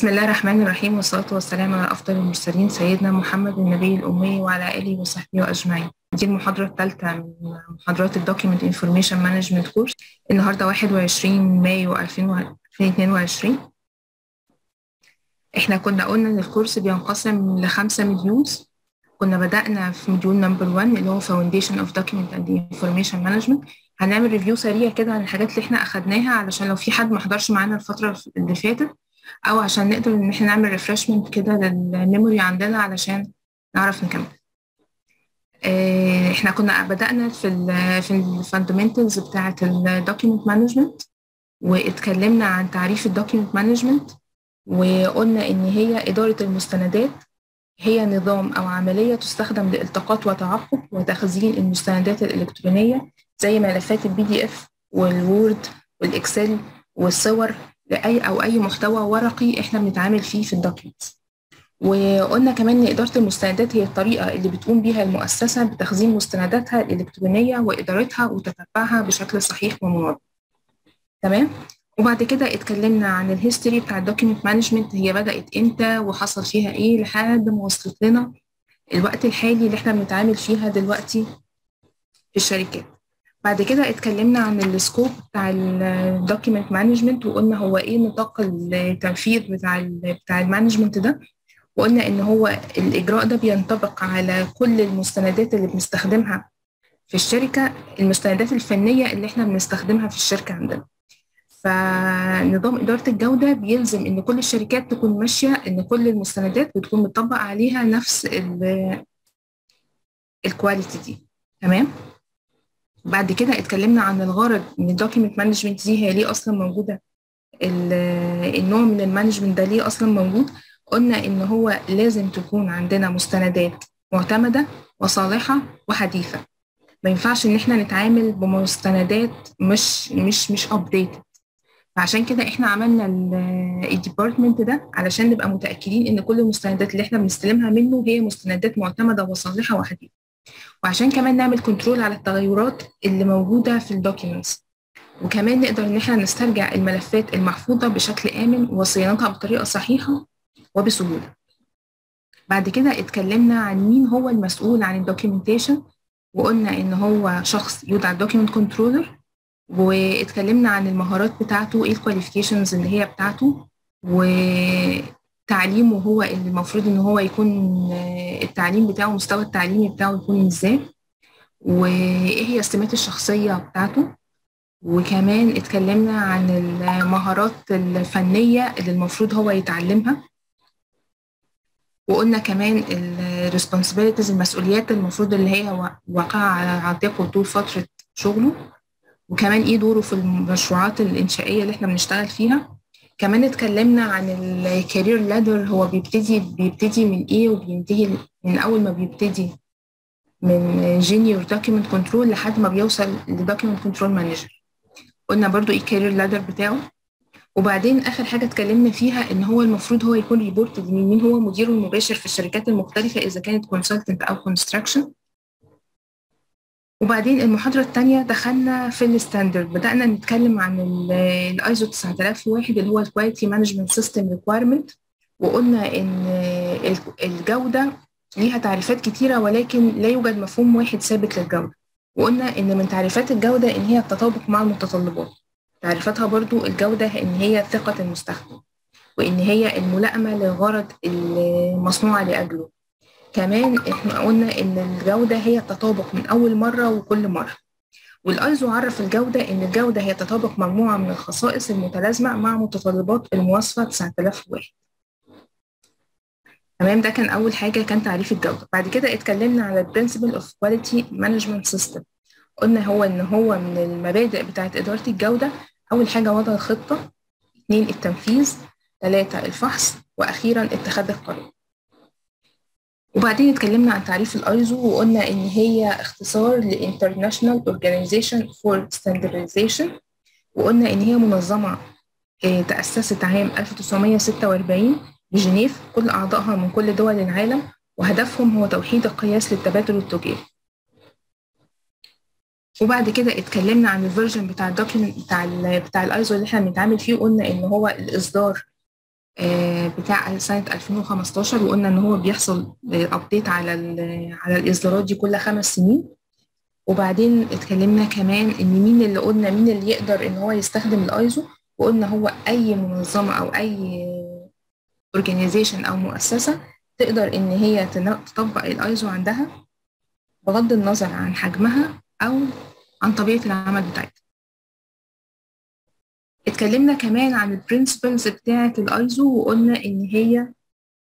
بسم الله الرحمن الرحيم والصلاة والسلام على أفضل المرسلين سيدنا محمد النبي الأمي وعلى آله وصحبه أجمعين دي المحاضرة الثالثة من محاضرات الدوكيمنت انفورميشن مانجمنت كورس النهاردة 21 مايو 2022 احنا كنا قلنا ان الكورس بينقسم لخمسة مديولز كنا بدأنا في مديول نمبر 1 اللي هو Foundation of Document and Information Management هنعمل ريفيو سريع كده عن الحاجات اللي احنا أخدناها علشان لو في حد ما حضرش معانا الفترة اللي فاتت او عشان نقدر ان احنا نعمل ريفرشمنت كده للميموري عندنا علشان نعرف نكمل احنا كنا بدأنا في ال في الفاندمنتالز بتاعة الدوكيمنت مانجمنت واتكلمنا عن تعريف الدوكيمنت مانجمنت وقلنا ان هي إدارة المستندات هي نظام أو عملية تستخدم لالتقاط وتعقب وتخزين المستندات الإلكترونية زي ملفات البي دي اف والوورد والإكسل والصور لأي أو أي محتوى ورقي إحنا بنتعامل فيه في الدوكيومنتس وقلنا كمان إن إدارة المستندات هي الطريقة اللي بتقوم بيها المؤسسة بتخزين مستنداتها الإلكترونية وإدارتها وتتبعها بشكل صحيح ومنظم تمام وبعد كده اتكلمنا عن الهيستوري بتاع الدوكيمنت مانجمنت هي بدأت إمتى وحصل فيها إيه لحد ما وصلت لنا الوقت الحالي اللي إحنا بنتعامل فيها دلوقتي في الشركات بعد كده اتكلمنا عن السكوب بتاع الدوكيمنت مانجمنت وقلنا هو ايه نطاق التنفيذ بتاع ال بتاع المانجمنت ده وقلنا ان هو الاجراء ده بينطبق على كل المستندات اللي بنستخدمها في الشركه المستندات الفنيه اللي احنا بنستخدمها في الشركه عندنا فنظام اداره الجوده بيلزم ان كل الشركات تكون ماشيه ان كل المستندات بتكون مطبق عليها نفس الكواليتي دي تمام بعد كده اتكلمنا عن الغرض من الدوكيمنت مانجمنت دي هي ليه اصلا موجوده النوع من المانجمنت ده ليه اصلا موجود قلنا ان هو لازم تكون عندنا مستندات معتمده وصالحه وحديثه ما ينفعش ان احنا نتعامل بمستندات مش مش مش ابديتد فعشان كده احنا عملنا الديبارتمنت ده علشان نبقى متاكدين ان كل المستندات اللي احنا بنستلمها منه هي مستندات معتمده وصالحه وحديثه وعشان كمان نعمل كنترول على التغيرات اللي موجودة في الدوكيومنتس وكمان نقدر إن احنا نسترجع الملفات المحفوظة بشكل آمن وصيانتها بطريقة صحيحة وبسهولة بعد كده اتكلمنا عن مين هو المسؤول عن الدوكيومنتيشن وقلنا إن هو شخص يدعى دوكيومنت كنترولر واتكلمنا عن المهارات بتاعته ايه الكواليفيكيشنز اللي هي بتاعته و تعليمه هو اللي المفروض ان هو يكون التعليم بتاعه مستوى التعليمي بتاعه يكون ازاي وايه هي السمات الشخصية بتاعته وكمان اتكلمنا عن المهارات الفنية اللي المفروض هو يتعلمها وقلنا كمان الريسبونسبيلتيز المسؤوليات المفروض اللي هي واقعة على عاتقه طول فترة شغله وكمان ايه دوره في المشروعات الإنشائية اللي احنا بنشتغل فيها كمان اتكلمنا عن الكارير لادر هو بيبتدي بيبتدي من ايه وبينتهي من اول ما بيبتدي من جينيور دوكيمنت كنترول لحد ما بيوصل لدوكيمنت كنترول مانجر قلنا برضو ايه الكارير لادر بتاعه وبعدين اخر حاجه اتكلمنا فيها ان هو المفروض هو يكون ريبورتد من مين هو مديره المباشر في الشركات المختلفه اذا كانت كونسلتنت او كونستراكشن وبعدين المحاضرة الثانية دخلنا في الستاندرد بدأنا نتكلم عن الايزو 9001 اللي هو الكواليتي مانجمنت سيستم ريكويرمنت وقلنا ان الجودة ليها تعريفات كتيرة ولكن لا يوجد مفهوم واحد ثابت للجودة وقلنا ان من تعريفات الجودة ان هي التطابق مع المتطلبات تعريفاتها برضو الجودة ان هي ثقة المستخدم وان هي الملائمة للغرض المصنوعة لأجله كمان احنا قلنا ان الجوده هي التطابق من اول مره وكل مره والايزو عرف الجوده ان الجوده هي تطابق مجموعه من الخصائص المتلازمه مع متطلبات المواصفه 9001 تمام ده كان اول حاجه كان تعريف الجوده بعد كده اتكلمنا على البرنسبل اوف كواليتي مانجمنت سيستم قلنا هو ان هو من المبادئ بتاعه اداره الجوده اول حاجه وضع الخطه اثنين التنفيذ ثلاثه الفحص واخيرا اتخاذ القرار وبعدين اتكلمنا عن تعريف الايزو وقلنا ان هي اختصار ل International Organization for Standardization وقلنا ان هي منظمه تاسست عام 1946 بجنيف كل اعضائها من كل دول العالم وهدفهم هو توحيد القياس للتبادل التجاري وبعد كده اتكلمنا عن الفيرجن بتاع الدوكيمنت بتاع ال بتاع الايزو اللي احنا بنتعامل فيه وقلنا ان هو الاصدار بتاع سنة 2015 وقلنا إن هو بيحصل أبديت على على الإصدارات دي كل خمس سنين وبعدين اتكلمنا كمان إن مين اللي قلنا مين اللي يقدر إن هو يستخدم الأيزو وقلنا هو أي منظمة أو أي organization أو مؤسسة تقدر إن هي تطبق الأيزو عندها بغض النظر عن حجمها أو عن طبيعة العمل بتاعتها اتكلمنا كمان عن البرنسبلز بتاعة الايزو وقلنا ان هي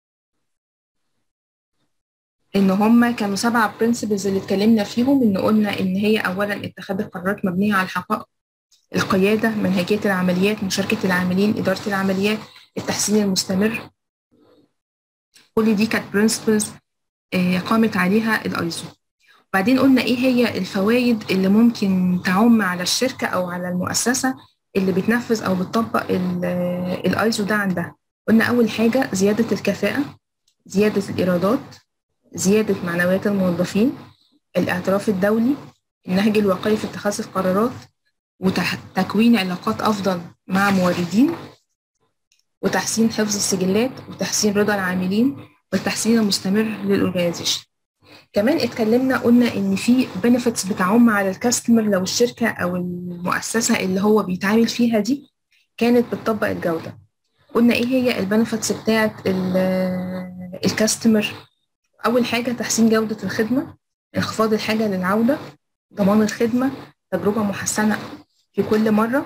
ان هما كانوا سبعة برنسبلز اللي اتكلمنا فيهم ان قلنا ان هي اولا اتخاذ القرارات مبنية على الحقائق القيادة منهجية العمليات مشاركة العاملين إدارة العمليات التحسين المستمر كل دي كانت برنسبلز قامت عليها الايزو بعدين قلنا ايه هي الفوائد اللي ممكن تعم على الشركة او على المؤسسة اللي بتنفذ او بتطبق الايزو ده عندها قلنا اول حاجه زياده الكفاءه زياده الايرادات زياده معنويات الموظفين الاعتراف الدولي النهج الواقعي في اتخاذ القرارات وتكوين علاقات افضل مع موردين وتحسين حفظ السجلات وتحسين رضا العاملين والتحسين المستمر للاورجنايزيشن كمان اتكلمنا قلنا ان في بنفيتس بتعم على الكاستمر لو الشركه او المؤسسه اللي هو بيتعامل فيها دي كانت بتطبق الجوده قلنا ايه هي البنفيتس بتاعه الكاستمر اول حاجه تحسين جوده الخدمه انخفاض الحاجه للعوده ضمان الخدمه تجربه محسنه في كل مره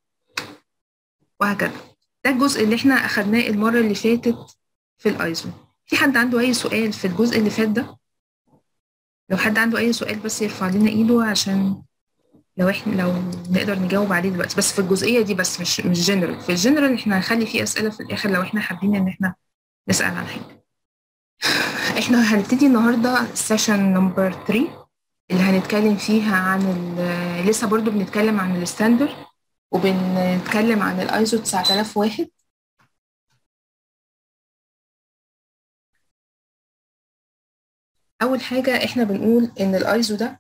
وهكذا ده الجزء اللي احنا اخدناه المره اللي فاتت في الايزو في حد عنده اي سؤال في الجزء اللي فات ده لو حد عنده اي سؤال بس يرفع لنا ايده عشان لو احنا لو نقدر نجاوب عليه دلوقتي بس في الجزئيه دي بس مش مش جنرال في الجنرال احنا هنخلي فيه اسئله في الاخر لو احنا حابين ان احنا نسال عن حاجه احنا هنبتدي النهارده سيشن نمبر 3 اللي هنتكلم فيها عن لسه برضو بنتكلم عن الستاندر وبنتكلم عن الايزو 9001 اول حاجه احنا بنقول ان الايزو ده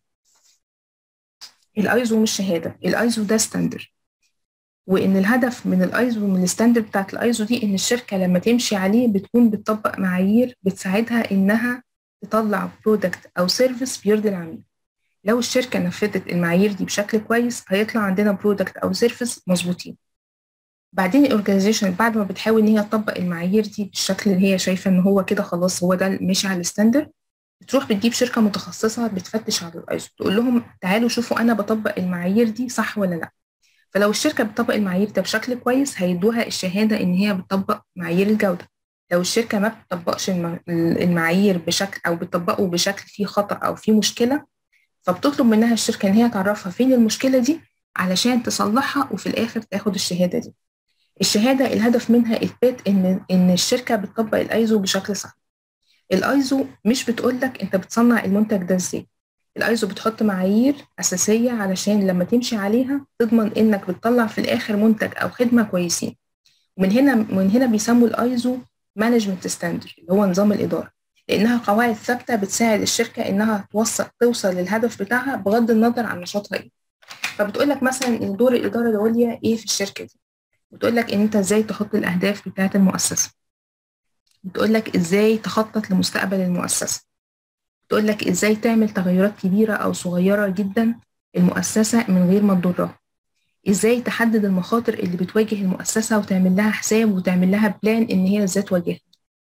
الايزو مش شهاده الايزو ده ستاندر وان الهدف من الايزو من الستاندر بتاعت الايزو دي ان الشركه لما تمشي عليه بتكون بتطبق معايير بتساعدها انها تطلع برودكت او سيرفيس بيرضي العميل لو الشركه نفذت المعايير دي بشكل كويس هيطلع عندنا برودكت او سيرفيس مظبوطين بعدين الاورجنايزيشن بعد ما بتحاول ان هي تطبق المعايير دي بالشكل اللي هي شايفه ان هو كده خلاص هو ده ماشي على الستاندر بتروح بتجيب شركه متخصصه بتفتش على الايزو تقول لهم تعالوا شوفوا انا بطبق المعايير دي صح ولا لا فلو الشركه بتطبق المعايير ده بشكل كويس هيدوها الشهاده ان هي بتطبق معايير الجوده لو الشركه ما بتطبقش المعايير بشكل او بتطبقه بشكل فيه خطا او فيه مشكله فبتطلب منها الشركه ان هي تعرفها فين المشكله دي علشان تصلحها وفي الاخر تاخد الشهاده دي الشهاده الهدف منها اثبات ان ان الشركه بتطبق الايزو بشكل صح الايزو مش بتقول لك انت بتصنع المنتج ده ازاي الايزو بتحط معايير اساسيه علشان لما تمشي عليها تضمن انك بتطلع في الاخر منتج او خدمه كويسين ومن هنا من هنا بيسموا الايزو مانجمنت ستاندرد اللي هو نظام الاداره لانها قواعد ثابته بتساعد الشركه انها توصل توصل للهدف بتاعها بغض النظر عن نشاطها ايه فبتقول لك مثلا ان دور الاداره العليا ايه في الشركه دي بتقول لك ان انت ازاي تحط الاهداف بتاعه المؤسسه بتقول لك ازاي تخطط لمستقبل المؤسسه بتقول لك ازاي تعمل تغيرات كبيره او صغيره جدا المؤسسه من غير ما تضرها ازاي تحدد المخاطر اللي بتواجه المؤسسه وتعمل لها حساب وتعمل لها بلان ان هي ازاي تواجهها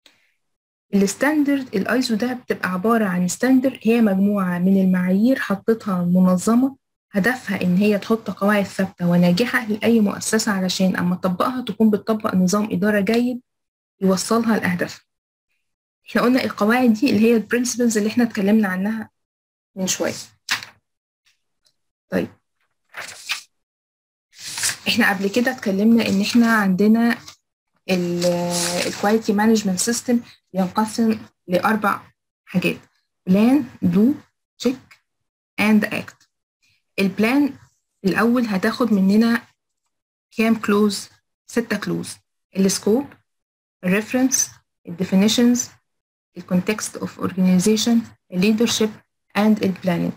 الستاندرد الايزو ده بتبقى عباره عن ستاندرد هي مجموعه من المعايير حطتها المنظمه هدفها ان هي تحط قواعد ثابته وناجحه لاي مؤسسه علشان اما تطبقها تكون بتطبق نظام اداره جيد يوصلها لاهدافها احنا قلنا القواعد دي اللي هي البرنسبلز اللي احنا اتكلمنا عنها من شويه طيب احنا قبل كده اتكلمنا ان احنا عندنا الكواليتي مانجمنت سيستم بينقسم لاربع حاجات بلان دو تشيك اند اكت البلان الاول هتاخد مننا كام كلوز ستة كلوز السكوب الريفرنس الديفينيشنز الكونتكست اوف اورجانيزيشن الليدرشيب اند البلاننج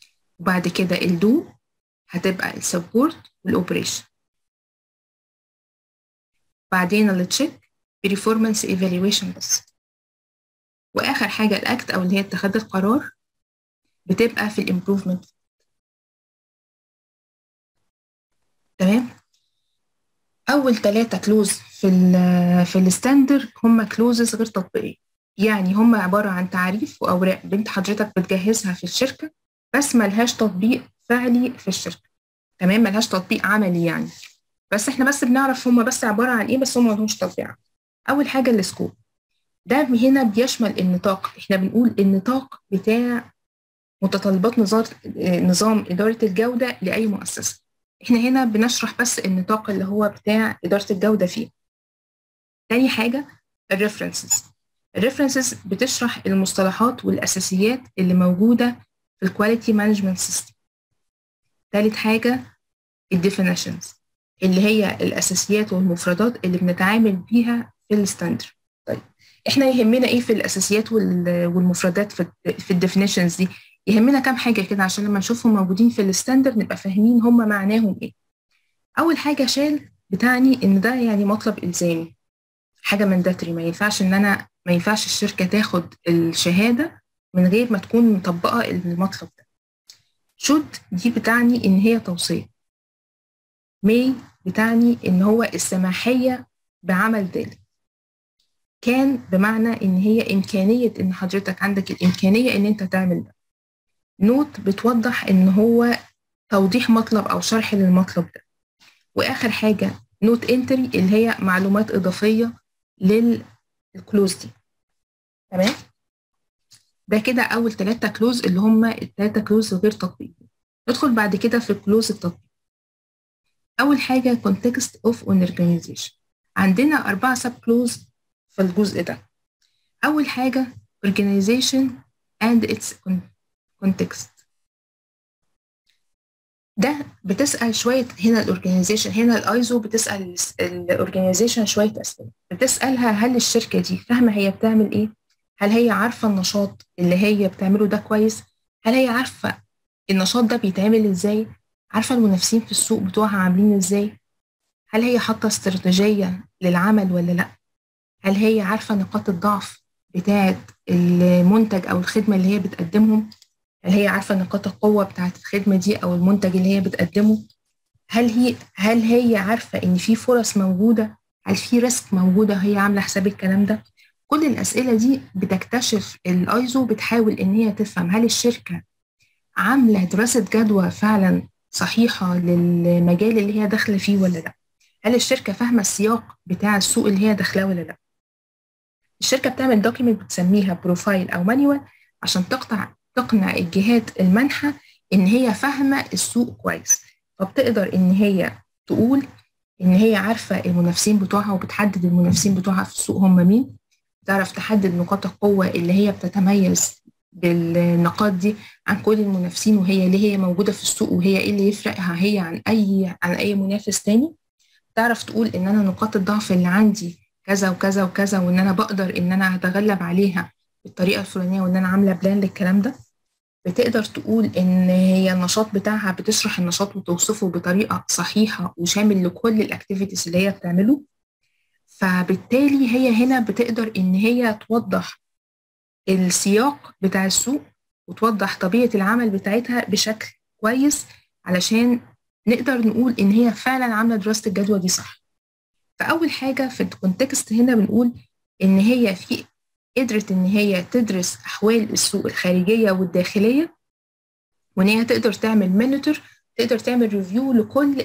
وبعد كده الدو هتبقى السبورت والاوبريشن بعدين التشيك بريفورمانس ايفالويشن بس واخر حاجه الاكت او اللي هي اتخاذ القرار بتبقى في الامبروفمنت تمام اول ثلاثه كلوز في ال في الستاندر هم كلوزز غير تطبيقيه يعني هم عباره عن تعريف واوراق بنت حضرتك بتجهزها في الشركه بس ملهاش تطبيق فعلي في الشركه تمام ملهاش تطبيق عملي يعني بس احنا بس بنعرف هم بس عباره عن ايه بس هم ملهمش تطبيق اول حاجه السكوب ده هنا بيشمل النطاق احنا بنقول النطاق بتاع متطلبات نظام نظام اداره الجوده لاي مؤسسه احنا هنا بنشرح بس النطاق اللي هو بتاع اداره الجوده فيه تاني حاجه الريفرنسز الريفرنسز بتشرح المصطلحات والاساسيات اللي موجوده في الكواليتي مانجمنت سيستم تالت حاجه الديفينيشنز اللي هي الاساسيات والمفردات اللي بنتعامل بيها في الستاندر طيب احنا يهمنا ايه في الاساسيات والمفردات في في الديفينيشنز دي يهمنا كام حاجه كده عشان لما نشوفهم موجودين في الستاندر نبقى فاهمين هم معناهم ايه اول حاجه شال بتعني ان ده يعني مطلب الزامي حاجه مانداتري ما ينفعش ان انا ما ينفعش الشركه تاخد الشهاده من غير ما تكون مطبقه المطلب ده شود دي بتعني ان هي توصيه مي بتعني ان هو السماحيه بعمل ذلك كان بمعنى ان هي امكانيه ان حضرتك عندك الامكانيه ان انت تعمل ده نوت بتوضح ان هو توضيح مطلب او شرح للمطلب ده واخر حاجه نوت انتري اللي هي معلومات اضافيه للكلوز دي تمام ده كده اول ثلاثه كلوز اللي هم الثلاثه كلوز غير تطبيقيين ندخل بعد كده في الكلوز التطبيقي اول حاجه context of organization عندنا اربعه سب كلوز في الجزء ده اول حاجه organization and its context ده بتسأل شوية هنا الأورجانيزيشن هنا الأيزو بتسأل الأورجانيزيشن شوية أسئلة بتسألها هل الشركة دي فاهمة هي بتعمل إيه؟ هل هي عارفة النشاط اللي هي بتعمله ده كويس؟ هل هي عارفة النشاط ده بيتعمل إزاي؟ عارفة المنافسين في السوق بتوعها عاملين إزاي؟ هل هي حاطة استراتيجية للعمل ولا لأ؟ هل هي عارفة نقاط الضعف بتاعة المنتج أو الخدمة اللي هي بتقدمهم؟ هل هي عارفه نقاط القوه بتاعه الخدمه دي او المنتج اللي هي بتقدمه هل هي هل هي عارفه ان في فرص موجوده هل في ريسك موجوده هي عامله حساب الكلام ده كل الاسئله دي بتكتشف الايزو بتحاول ان هي تفهم هل الشركه عامله دراسه جدوى فعلا صحيحه للمجال اللي هي داخله فيه ولا لا هل الشركه فاهمه السياق بتاع السوق اللي هي داخلاه ولا لا الشركه بتعمل دوكيمنت بتسميها بروفايل او مانيوال عشان تقطع تقنع الجهات المانحة إن هي فاهمة السوق كويس فبتقدر إن هي تقول إن هي عارفة المنافسين بتوعها وبتحدد المنافسين بتوعها في السوق هم مين تعرف تحدد نقاط القوة اللي هي بتتميز بالنقاط دي عن كل المنافسين وهي ليه هي موجودة في السوق وهي إيه اللي يفرقها هي عن أي عن أي منافس تاني تعرف تقول إن أنا نقاط الضعف اللي عندي كذا وكذا وكذا وإن أنا بقدر إن أنا أتغلب عليها بالطريقة الفلانية وإن أنا عاملة بلان للكلام ده بتقدر تقول ان هي النشاط بتاعها بتشرح النشاط وتوصفه بطريقه صحيحه وشامل لكل الاكتيفيتيز اللي هي بتعمله فبالتالي هي هنا بتقدر ان هي توضح السياق بتاع السوق وتوضح طبيعه العمل بتاعتها بشكل كويس علشان نقدر نقول ان هي فعلا عامله دراسه الجدوى دي صح فاول حاجه في الكونتكست هنا بنقول ان هي في قدرت إن هي تدرس أحوال السوق الخارجية والداخلية وإن هي تقدر تعمل مونيتور تقدر تعمل ريفيو لكل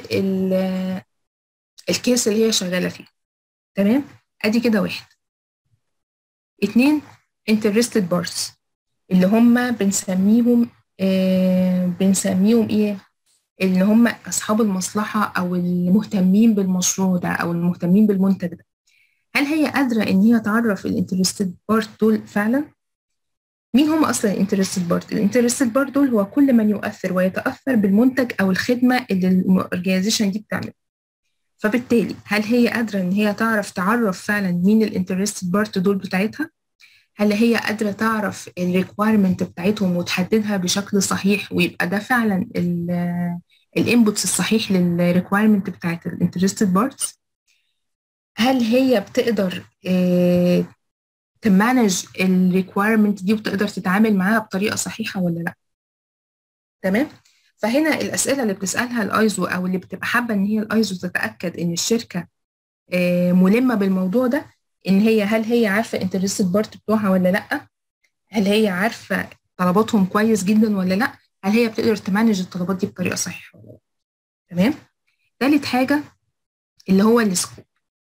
الكيس اللي هي شغالة فيه تمام أدي كده واحد اتنين interested parties اللي هم بنسميهم آه بنسميهم إيه اللي هم أصحاب المصلحة أو المهتمين بالمشروع ده أو المهتمين بالمنتج ده هل هي قادرة إن هي تعرف الانترستد بارت دول فعلا؟ مين هم أصلا الانترستد بارت؟ الانترستد بارت دول هو كل من يؤثر ويتأثر بالمنتج أو الخدمة اللي الأورجانيزيشن دي بتعملها. فبالتالي هل هي قادرة إن هي تعرف تعرف فعلا مين الانترستد بارت دول بتاعتها؟ هل هي قادرة تعرف الريكوايرمنت بتاعتهم وتحددها بشكل صحيح ويبقى ده فعلا الانبوتس الصحيح للريكوايرمنت بتاعت الانترستد بارتس؟ هل هي بتقدر اه تمانج الريكويرمنت دي وتقدر تتعامل معاها بطريقه صحيحه ولا لا تمام فهنا الاسئله اللي بتسالها الايزو او اللي بتبقى حابه ان هي الايزو تتاكد ان الشركه اه ملمه بالموضوع ده ان هي هل هي عارفه انترستد بارت بتوعها ولا لا هل هي عارفه طلباتهم كويس جدا ولا لا هل هي بتقدر تمانج الطلبات دي بطريقه صحيحه ولا لا تمام ثالث حاجه اللي هو السكوب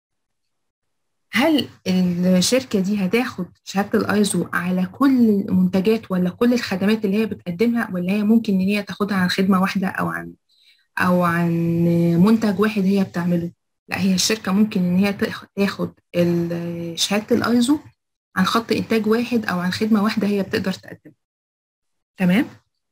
هل الشركه دي هتاخد شهاده الايزو على كل المنتجات ولا كل الخدمات اللي هي بتقدمها ولا هي ممكن ان هي تاخدها عن خدمه واحده او عن او عن منتج واحد هي بتعمله لا هي الشركه ممكن ان هي تاخد شهاده الايزو عن خط انتاج واحد او عن خدمه واحده هي بتقدر تقدمها تمام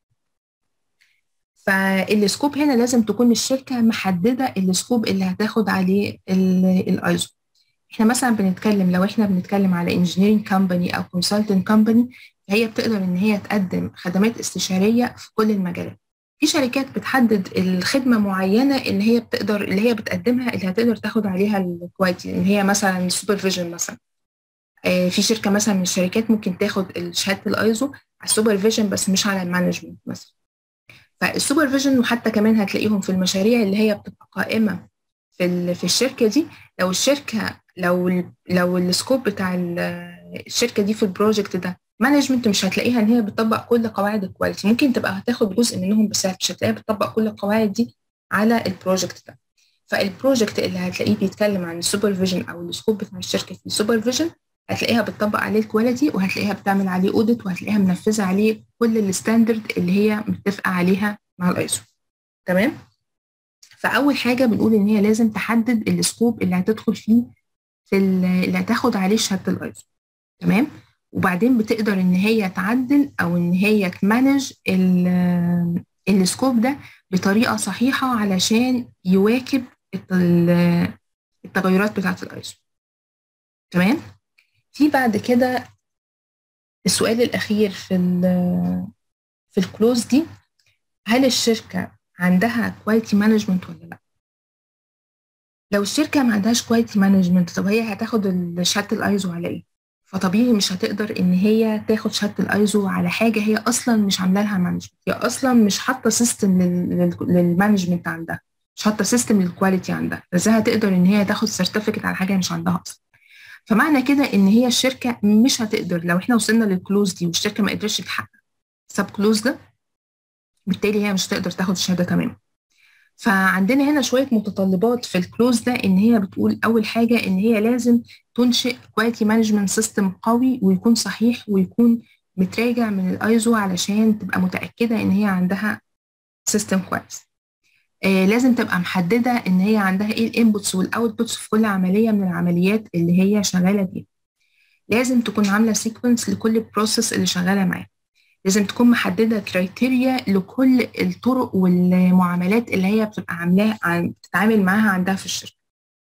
فالسكوب هنا لازم تكون الشركه محدده السكوب اللي هتاخد عليه الايزو احنا مثلا بنتكلم لو احنا بنتكلم على انجينيرنج كومباني او كونسلتنت كومباني فهي بتقدر ان هي تقدم خدمات استشاريه في كل المجالات في شركات بتحدد الخدمه معينه اللي هي بتقدر اللي هي بتقدمها اللي هتقدر تاخد عليها الكواليتي اللي هي مثلا السوبرفيجن مثلا آه في شركه مثلا من الشركات ممكن تاخد شهاده الايزو على السوبرفيجن بس مش على المانجمنت مثلا فالسوبرفيجن وحتى كمان هتلاقيهم في المشاريع اللي هي بتبقى قائمه في في الشركه دي لو الشركه لو لو السكوب بتاع الشركه دي في البروجكت ده مانجمنت مش هتلاقيها ان هي بتطبق كل قواعد الكواليتي ممكن تبقى هتاخد جزء منهم بس مش هتلاقيها بتطبق كل القواعد دي على البروجكت ده فالبروجكت اللي هتلاقيه بيتكلم عن السوبرفيجن او السكوب بتاع الشركه في السوبرفيجن هتلاقيها بتطبق عليه الكواليتي وهتلاقيها بتعمل عليه اوديت وهتلاقيها منفذه عليه كل الستاندرد اللي هي متفقه عليها مع الايزو تمام فاول حاجه بنقول ان هي لازم تحدد السكوب اللي هتدخل فيه في اللي هتاخد عليه شهاده الايزو تمام وبعدين بتقدر ان هي تعدل او ان هي تمانج السكوب ده بطريقه صحيحه علشان يواكب التغيرات بتاعه الايزو تمام في بعد كده السؤال الاخير في في الكلوز دي هل الشركه عندها كواليتي مانجمنت ولا لا لو الشركه ما عندهاش كواليتي مانجمنت طب هي هتاخد شهاده الايزو على ايه فطبيعي مش هتقدر ان هي تاخد شهاده الايزو على حاجه هي اصلا مش عامله لها مانجمنت هي اصلا مش حاطه سيستم للمانجمنت عندها مش حاطه سيستم للكواليتي عندها ازاي هتقدر ان هي تاخد سيرتيفيكت على حاجه مش عندها اصلا فمعنى كده ان هي الشركه مش هتقدر لو احنا وصلنا للكلوز دي والشركه ما قدرتش تحقق سب كلوز ده بالتالي هي مش هتقدر تاخد الشهاده تماما فعندنا هنا شويه متطلبات في الكلوز ده ان هي بتقول اول حاجه ان هي لازم تنشئ كواليتي مانجمنت سيستم قوي ويكون صحيح ويكون متراجع من الايزو علشان تبقى متاكده ان هي عندها سيستم كويس آه لازم تبقى محدده ان هي عندها ايه الانبوتس والاوتبوتس في كل عمليه من العمليات اللي هي شغاله بيها لازم تكون عامله سيكونس لكل بروسيس اللي شغاله معاه لازم تكون محدده كرايتيريا لكل الطرق والمعاملات اللي هي بتبقى عاملاها بتتعامل معاها عندها في الشركه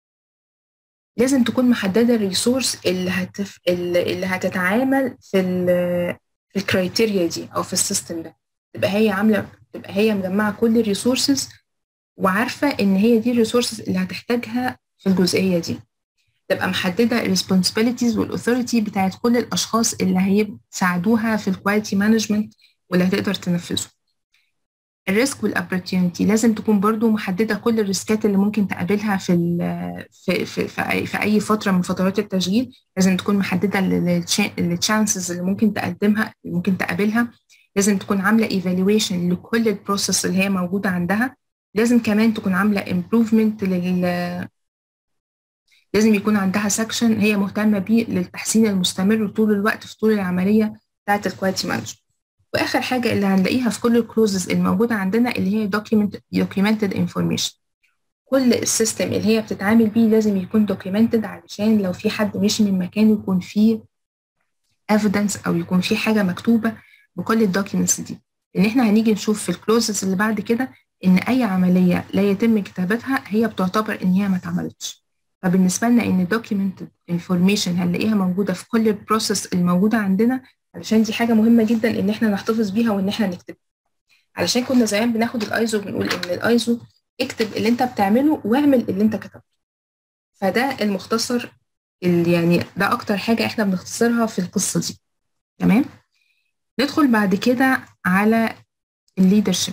لازم تكون محدده الريسورس اللي هتف... اللي هتتعامل في ال... في الكرايتيريا دي او في السيستم ده تبقى هي عامله تبقى هي مجمعه كل الريسورسز وعارفه ان هي دي الريسورسز اللي هتحتاجها في الجزئيه دي تبقى محدده الريسبونسبيلتيز والاثوريتي بتاعت كل الاشخاص اللي هيساعدوها في الكواليتي مانجمنت واللي هتقدر تنفذه الريسك والاوبورتيونيتي لازم تكون برضو محدده كل الريسكات اللي ممكن تقابلها في في في, في, أي, في اي فتره من فترات التشغيل لازم تكون محدده التشانسز اللي ممكن تقدمها اللي ممكن تقابلها لازم تكون عامله ايفالويشن لكل البروسيس اللي هي موجوده عندها لازم كمان تكون عامله امبروفمنت لل لازم يكون عندها سكشن هي مهتمه بيه للتحسين المستمر طول الوقت في طول العمليه بتاعه الكواليتي مانجمنت واخر حاجه اللي هنلاقيها في كل الكلوزز الموجوده عندنا اللي هي document documented information كل السيستم اللي هي بتتعامل بيه لازم يكون documented علشان لو في حد مشي من مكانه يكون فيه evidence او يكون في حاجه مكتوبه بكل الدوكيومنتس دي ان احنا هنيجي نشوف في الكلوزز اللي بعد كده ان اي عمليه لا يتم كتابتها هي بتعتبر ان هي ما اتعملتش فبالنسبه لنا ان documented information هنلاقيها موجوده في كل البروسيس الموجوده عندنا علشان دي حاجه مهمه جدا ان احنا نحتفظ بيها وان احنا نكتبها علشان كنا زمان بناخد الايزو بنقول ان الايزو اكتب اللي انت بتعمله واعمل اللي انت كتبته فده المختصر اللي يعني ده اكتر حاجه احنا بنختصرها في القصه دي تمام ندخل بعد كده على الليدرشيب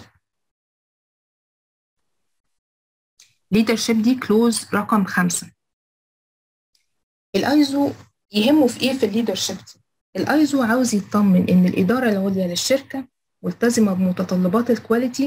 ليدرشيب دي كلوز رقم خمسة الايزو يهمه في ايه في الليدرشيب دي الايزو عاوز يطمن ان الاداره العليا للشركه ملتزمه بمتطلبات الكواليتي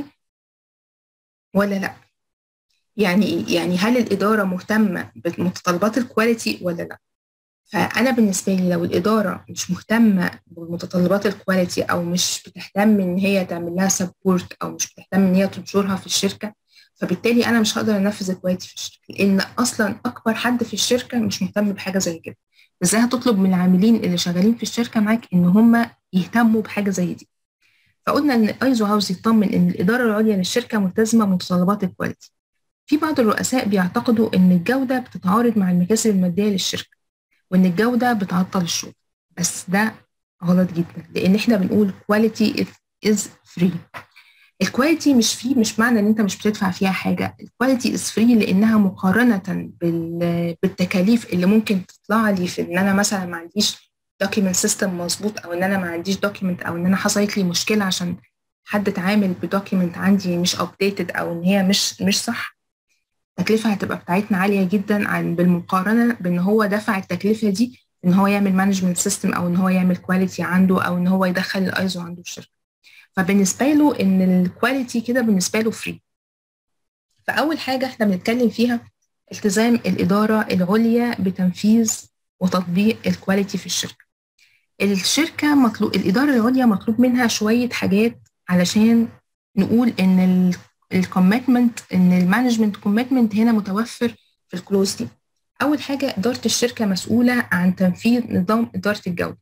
ولا لا يعني ايه يعني هل الاداره مهتمه بمتطلبات الكواليتي ولا لا فانا بالنسبه لي لو الاداره مش مهتمه بمتطلبات الكواليتي او مش بتهتم ان هي تعمل لها سبورت او مش بتهتم ان هي تنشرها في الشركه فبالتالي انا مش هقدر انفذ الكواليتي في الشركه لان اصلا اكبر حد في الشركه مش مهتم بحاجه زي كده ازاي هتطلب من العاملين اللي شغالين في الشركه معاك ان هم يهتموا بحاجه زي دي فقلنا ان ايزو عاوز يطمن ان الاداره العليا للشركه ملتزمه بمتطلبات الكواليتي في بعض الرؤساء بيعتقدوا ان الجوده بتتعارض مع المكاسب الماديه للشركه وان الجوده بتعطل الشغل بس ده غلط جدا لان احنا بنقول quality is free الكواليتي مش فري مش معنى ان انت مش بتدفع فيها حاجه الكواليتي از فري لانها مقارنه بالتكاليف اللي ممكن تطلع لي في ان انا مثلا ما عنديش دوكيمنت سيستم مظبوط او ان انا ما عنديش دوكيمنت او ان انا حصلت لي مشكله عشان حد اتعامل بدوكيمنت عندي مش ابديتد او ان هي مش مش صح التكلفه هتبقى بتاعتنا عاليه جدا عن بالمقارنه بان هو دفع التكلفه دي ان هو يعمل مانجمنت سيستم او ان هو يعمل كواليتي عنده او ان هو يدخل الايزو عنده في الشركه فبالنسبه له ان الكواليتي كده بالنسبه له فري فاول حاجه احنا بنتكلم فيها التزام الاداره العليا بتنفيذ وتطبيق الكواليتي في الشركه الشركه مطلوب الاداره العليا مطلوب منها شويه حاجات علشان نقول ان الكوميتمنت ان المانجمنت كوميتمنت هنا متوفر في الكلوز دي اول حاجه اداره الشركه مسؤوله عن تنفيذ نظام اداره الجوده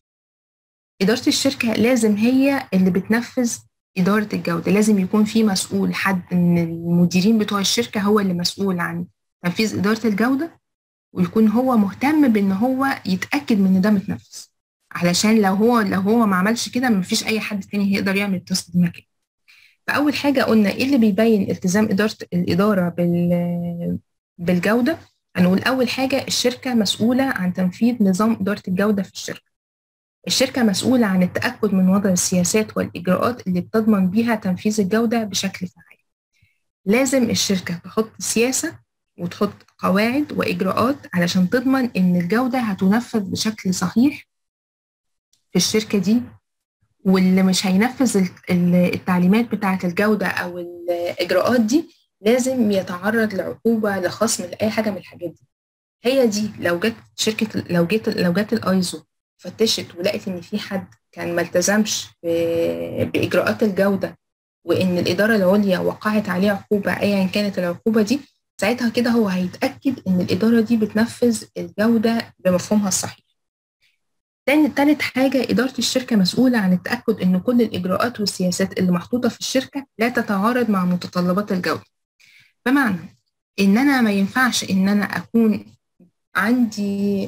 إدارة الشركة لازم هي اللي بتنفذ إدارة الجودة لازم يكون في مسؤول حد من المديرين بتوع الشركة هو اللي مسؤول عن تنفيذ إدارة الجودة ويكون هو مهتم بإن هو يتأكد من إن ده متنفذ علشان لو هو لو هو ما عملش كده مفيش أي حد تاني هيقدر يعمل التاسك دي مكانه فأول حاجة قلنا إيه اللي بيبين التزام إدارة الإدارة بال بالجودة هنقول أول حاجة الشركة مسؤولة عن تنفيذ نظام إدارة الجودة في الشركة الشركة مسؤولة عن التأكد من وضع السياسات والإجراءات اللي بتضمن بيها تنفيذ الجودة بشكل فعال. لازم الشركة تحط سياسة وتحط قواعد وإجراءات علشان تضمن إن الجودة هتنفذ بشكل صحيح في الشركة دي واللي مش هينفذ التعليمات بتاعة الجودة أو الإجراءات دي لازم يتعرض لعقوبة لخصم لأي حاجة من الحاجات دي. هي دي لو جت شركة لو جت لو جت الأيزو فتشت ولقت ان في حد كان ما التزمش باجراءات الجوده وان الاداره العليا وقعت عليه عقوبه ايا كانت العقوبه دي ساعتها كده هو هيتاكد ان الاداره دي بتنفذ الجوده بمفهومها الصحيح تاني تالت حاجة إدارة الشركة مسؤولة عن التأكد إن كل الإجراءات والسياسات اللي محطوطة في الشركة لا تتعارض مع متطلبات الجودة بمعنى إن أنا ما ينفعش إن أنا أكون عندي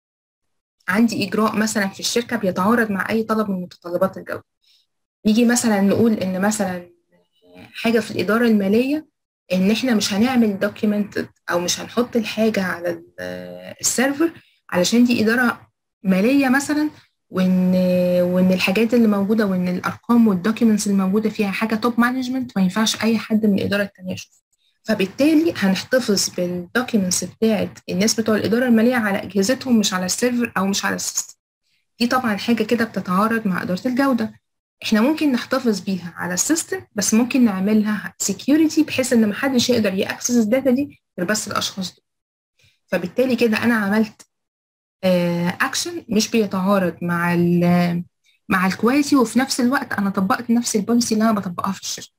عندي اجراء مثلا في الشركه بيتعارض مع اي طلب من متطلبات الجوده نيجي مثلا نقول ان مثلا حاجه في الاداره الماليه ان احنا مش هنعمل دوكيمنت او مش هنحط الحاجه على السيرفر علشان دي اداره ماليه مثلا وان وان الحاجات اللي موجوده وان الارقام والدوكيومنتس اللي موجوده فيها حاجه توب مانجمنت ما ينفعش اي حد من الاداره الثانيه يشوفها فبالتالي هنحتفظ بالدوكيومنتس بتاعت الناس بتوع الاداره الماليه على اجهزتهم مش على السيرفر او مش على السيستم دي طبعا حاجه كده بتتعارض مع اداره الجوده احنا ممكن نحتفظ بيها على السيستم بس ممكن نعملها سكيورتي بحيث ان محدش يقدر ياكسس الداتا دي غير بس الاشخاص دول فبالتالي كده انا عملت اكشن مش بيتعارض مع ال مع الكواليتي وفي نفس الوقت انا طبقت نفس البوليسي اللي انا بطبقها في الشركه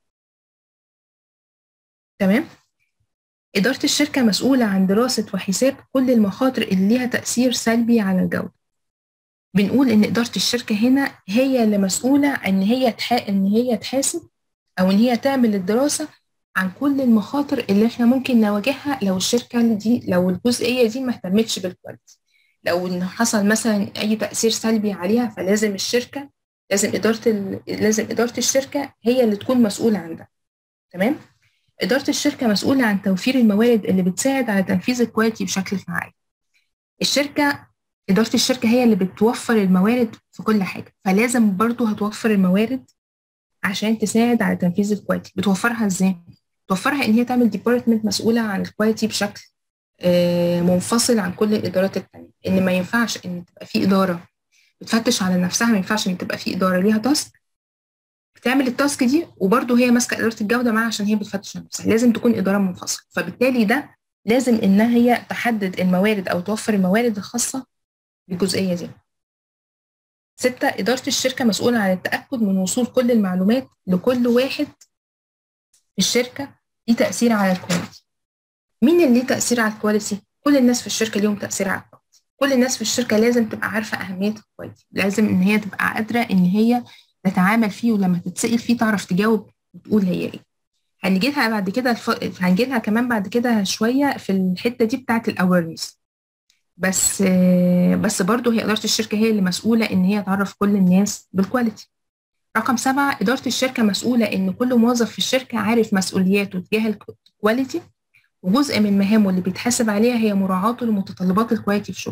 تمام إدارة الشركة مسؤولة عن دراسة وحساب كل المخاطر اللي ليها تأثير سلبي على الجودة بنقول إن إدارة الشركة هنا هي اللي مسؤولة إن هي تح... إن هي تحاسب أو إن هي تعمل الدراسة عن كل المخاطر اللي إحنا ممكن نواجهها لو الشركة دي لو الجزئية دي ما اهتمتش بالكواليتي لو إن حصل مثلا أي تأثير سلبي عليها فلازم الشركة لازم إدارة ال... لازم إدارة الشركة هي اللي تكون مسؤولة عن ده تمام إدارة الشركة مسؤولة عن توفير الموارد اللي بتساعد على تنفيذ الكواليتي بشكل فعال الشركة إدارة الشركة هي اللي بتوفر الموارد في كل حاجة فلازم برضو هتوفر الموارد عشان تساعد على تنفيذ الكواليتي بتوفرها ازاي؟ توفرها ان هي تعمل ديبارتمنت مسؤولة عن الكواليتي بشكل منفصل عن كل الإدارات التانية إن ما ينفعش إن تبقى في إدارة بتفتش على نفسها ما ينفعش إن تبقى في إدارة ليها تاسك بتعمل التاسك دي وبرضه هي ماسكة إدارة الجودة معاها عشان هي بتفتش على نفسها لازم تكون إدارة منفصلة فبالتالي ده لازم إن هي تحدد الموارد أو توفر الموارد الخاصة بالجزئية دي ستة إدارة الشركة مسؤولة عن التأكد من وصول كل المعلومات لكل واحد في الشركة ليه تأثير على الكواليتي مين اللي ليه تأثير على الكواليتي؟ كل الناس في الشركة ليهم تأثير على الكواليتي كل الناس في الشركة لازم تبقى عارفة أهمية الكواليتي لازم إن هي تبقى قادرة إن هي تتعامل فيه ولما تتسأل فيه تعرف تجاوب وتقول هي إيه هنجي لها بعد كده الف... هنجي لها كمان بعد كده شوية في الحتة دي بتاعة الأويرنس بس بس برضه هي إدارة الشركة هي اللي مسؤولة إن هي تعرف كل الناس بالكواليتي رقم سبعة إدارة الشركة مسؤولة إن كل موظف في الشركة عارف مسؤولياته تجاه الكواليتي وجزء من مهامه اللي بيتحاسب عليها هي مراعاته لمتطلبات الكواليتي في شغله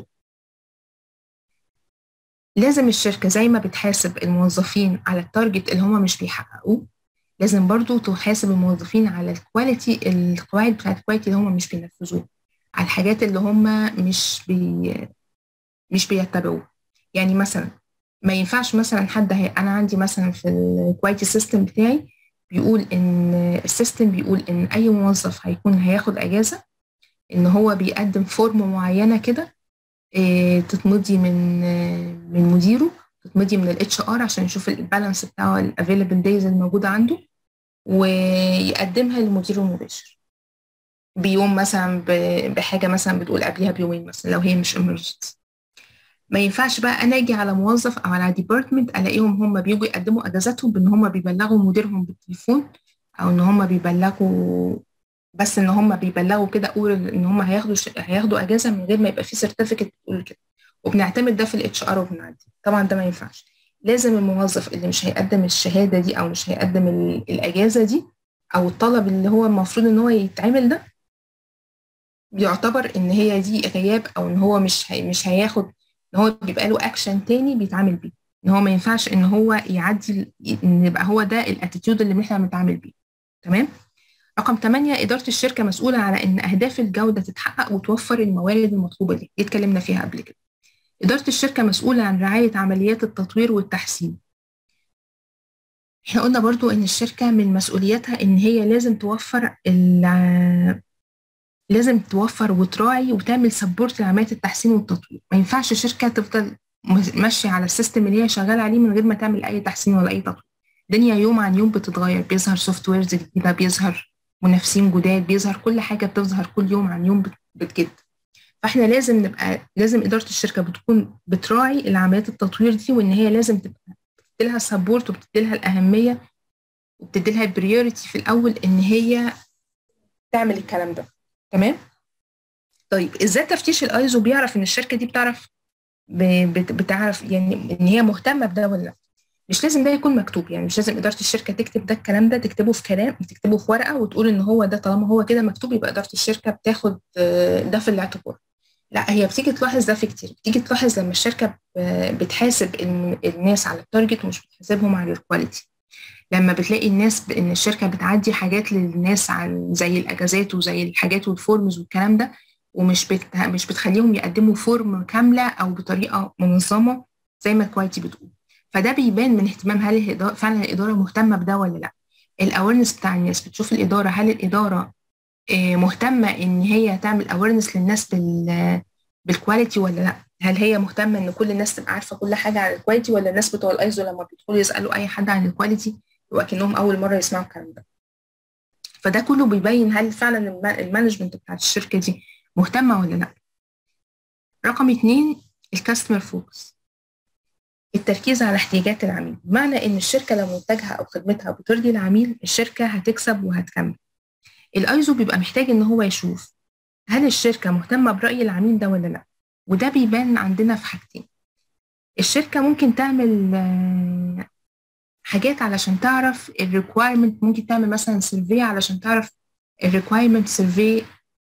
لازم الشركة زي ما بتحاسب الموظفين على التارجت اللي هم مش بيحققوه لازم برضو تحاسب الموظفين على الكواليتي القواعد بتاعت الكواليتي اللي هم مش بينفذوها على الحاجات اللي هم مش بي مش بيتبعوها يعني مثلا ما ينفعش مثلا حد هي انا عندي مثلا في الكواليتي سيستم بتاعي بيقول ان السيستم بيقول ان اي موظف هيكون هياخد اجازه ان هو بيقدم فورم معينه كده إيه تتمضي من من مديره تتمضي من الاتش ار عشان يشوف البالانس بتاعه الافيلبل دايز الموجوده عنده ويقدمها للمدير المباشر بيوم مثلا بحاجه مثلا بتقول قبلها بيومين مثلا لو هي مش emergency ما ينفعش بقى انا اجي على موظف او على ديبارتمنت الاقيهم هم بيجوا يقدموا اجازاتهم بان هم بيبلغوا مديرهم بالتليفون او ان هم بيبلغوا بس ان هم بيبلغوا كده قول ان هم هياخدوا ش... هياخدوا اجازه من غير ما يبقى في سيرتيفيكت بتقول كده وبنعتمد ده في الاتش ار وبنعدي طبعا ده ما ينفعش لازم الموظف اللي مش هيقدم الشهاده دي او مش هيقدم الاجازه دي او الطلب اللي هو المفروض ان هو يتعمل ده بيعتبر ان هي دي غياب او ان هو مش هي مش هياخد ان هو بيبقى له اكشن تاني بيتعامل بيه ان هو ما ينفعش ان هو يعدي ان يبقى هو ده الاتيتيود اللي احنا بنتعامل بيه تمام رقم 8 إدارة الشركة مسؤولة على إن أهداف الجودة تتحقق وتوفر الموارد المطلوبة دي، دي اتكلمنا فيها قبل كده. إدارة الشركة مسؤولة عن رعاية عمليات التطوير والتحسين. احنا قلنا برضو إن الشركة من مسؤولياتها إن هي لازم توفر لازم توفر وتراعي وتعمل سبورت لعمليات التحسين والتطوير، ما ينفعش شركة تفضل ماشية على السيستم اللي هي شغالة عليه من غير ما تعمل أي تحسين ولا أي تطوير. الدنيا يوم عن يوم بتتغير بيظهر سوفت ويرز جديدة بيظهر منافسين جداد بيظهر كل حاجة بتظهر كل يوم عن يوم بتجد فاحنا لازم نبقى لازم إدارة الشركة بتكون بتراعي العمليات التطوير دي وإن هي لازم تبقى بتديلها سبورت وبتديلها الأهمية وبتديلها البريوريتي في الأول إن هي تعمل الكلام ده تمام؟ طيب ازاي تفتيش الايزو بيعرف ان الشركه دي بتعرف بتعرف يعني ان هي مهتمه بده ولا لا مش لازم ده يكون مكتوب يعني مش لازم إدارة الشركة تكتب ده الكلام ده تكتبه في كلام تكتبه في ورقة وتقول إن هو ده طالما هو كده مكتوب يبقى إدارة الشركة بتاخد ده في الاعتبار لا هي بتيجي تلاحظ ده في كتير بتيجي تلاحظ لما الشركة بتحاسب الناس على التارجت ومش بتحاسبهم على الكواليتي لما بتلاقي الناس ان الشركه بتعدي حاجات للناس عن زي الاجازات وزي الحاجات والفورمز والكلام ده ومش بت... مش بتخليهم يقدموا فورم كامله او بطريقه منظمه زي ما الكواليتي بتقول فده بيبان من اهتمام هل الإدارة فعلا الإدارة مهتمة بده ولا لا الأويرنس بتاع الناس بتشوف الإدارة هل الإدارة مهتمة إن هي تعمل أويرنس للناس بال بالكواليتي ولا لا هل هي مهتمة إن كل الناس تبقى عارفة كل حاجة عن الكواليتي ولا الناس بتوع الأيزو لما بيدخلوا يسألوا أي حد عن الكواليتي وكأنهم أول مرة يسمعوا الكلام ده فده كله بيبين هل فعلا المانجمنت بتاعت الشركة دي مهتمة ولا لا رقم اتنين الكاستمر فوكس التركيز على احتياجات العميل بمعنى ان الشركه لو منتجها او خدمتها بترضي العميل الشركه هتكسب وهتكمل الايزو بيبقى محتاج ان هو يشوف هل الشركه مهتمه براي العميل ده ولا لا وده بيبان عندنا في حاجتين الشركه ممكن تعمل حاجات علشان تعرف الريكوايرمنت ممكن تعمل مثلا سيرفي علشان تعرف الريكوايرمنت سيرفي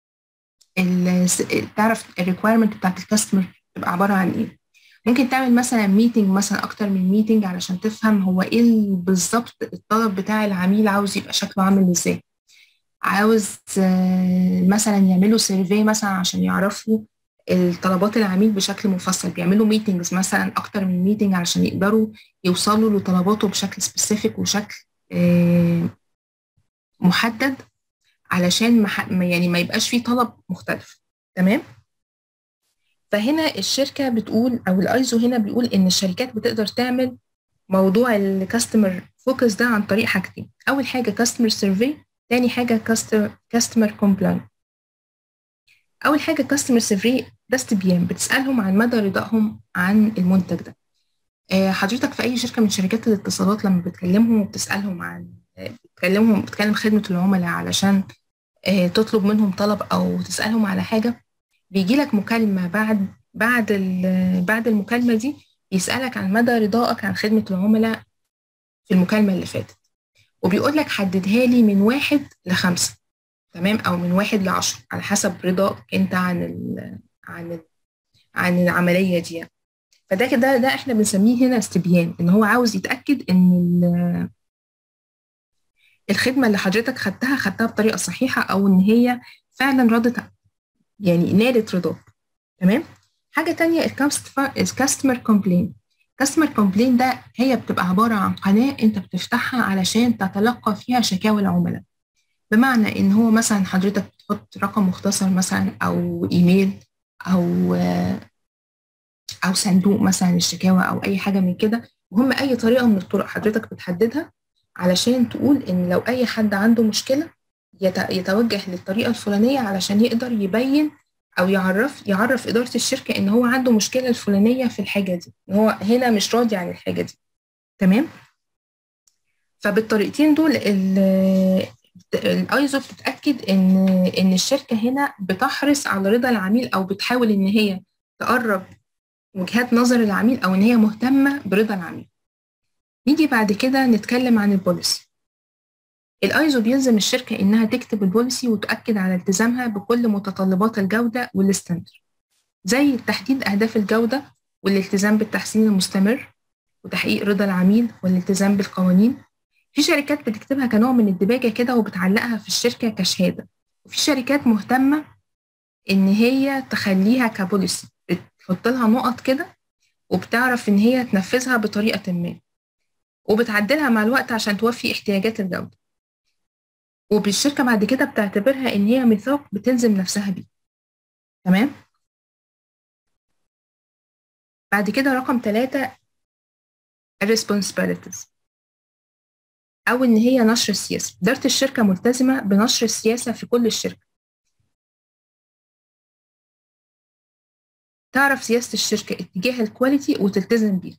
تعرف الريكوايرمنت بتاعت الكاستمر تبقى عباره عن ايه ممكن تعمل مثلا ميتنج مثلا اكتر من ميتنج علشان تفهم هو ايه بالظبط الطلب بتاع العميل عاوز يبقى شكله عامل ازاي عاوز مثلا يعملوا سيرفي مثلا عشان يعرفوا الطلبات العميل بشكل مفصل بيعملوا ميتنجز مثلا اكتر من ميتنج علشان يقدروا يوصلوا لطلباته بشكل سبيسيفيك وشكل محدد علشان ما يعني ما يبقاش فيه طلب مختلف تمام فهنا الشركه بتقول او الايزو هنا بيقول ان الشركات بتقدر تعمل موضوع الكاستمر فوكس ده عن طريق حاجتين اول حاجه كاستمر سيرفي تاني حاجه كاستمر كومبلاين اول حاجه كاستمر سيرفي ده استبيان بتسالهم عن مدى رضاهم عن المنتج ده حضرتك في اي شركه من شركات الاتصالات لما بتكلمهم وبتسالهم عن بتكلمهم بتكلم خدمه العملاء علشان تطلب منهم طلب او تسالهم على حاجه بيجي لك مكالمه بعد بعد بعد المكالمه دي يسالك عن مدى رضائك عن خدمه العملاء في المكالمه اللي فاتت وبيقول لك حددها لي من واحد لخمسه تمام او من واحد لعشرة على حسب رضاك انت عن ال عن ال عن العمليه دي يعني. فده كده ده احنا بنسميه هنا استبيان ان هو عاوز يتاكد ان الخدمه اللي حضرتك خدتها خدتها بطريقه صحيحه او ان هي فعلا رضت يعني نالت رضاك تمام حاجه تانية الكاستمر كومبلين كاستمر كومبلين ده هي بتبقى عباره عن قناه انت بتفتحها علشان تتلقى فيها شكاوى العملاء بمعنى ان هو مثلا حضرتك تحط رقم مختصر مثلا او ايميل او او صندوق مثلا الشكاوى او اي حاجه من كده وهم اي طريقه من الطرق حضرتك بتحددها علشان تقول ان لو اي حد عنده مشكله يتوجه للطريقه الفلانيه علشان يقدر يبين او يعرف يعرف اداره الشركه ان هو عنده مشكله الفلانيه في الحاجه دي ان هو هنا مش راضي عن الحاجه دي تمام فبالطريقتين دول الايزو بتتاكد ان ان الشركه هنا بتحرص على رضا العميل او بتحاول ان هي تقرب وجهات نظر العميل او ان هي مهتمه برضا العميل نيجي بعد كده نتكلم عن البوليسي الايزو بيلزم الشركه انها تكتب البوليسي وتؤكد على التزامها بكل متطلبات الجوده والستاندر زي تحديد اهداف الجوده والالتزام بالتحسين المستمر وتحقيق رضا العميل والالتزام بالقوانين في شركات بتكتبها كنوع من الدباجه كده وبتعلقها في الشركه كشهاده وفي شركات مهتمه ان هي تخليها كبوليسي بتحط لها نقط كده وبتعرف ان هي تنفذها بطريقه ما وبتعدلها مع الوقت عشان توفي احتياجات الجوده وبالشركه بعد كده بتعتبرها ان هي ميثاق بتلزم نفسها بيه تمام بعد كده رقم ثلاثة responsibilities أو إن هي نشر السياسة إدارة الشركة ملتزمة بنشر السياسة في كل الشركة تعرف سياسة الشركة اتجاه الكواليتي وتلتزم بيها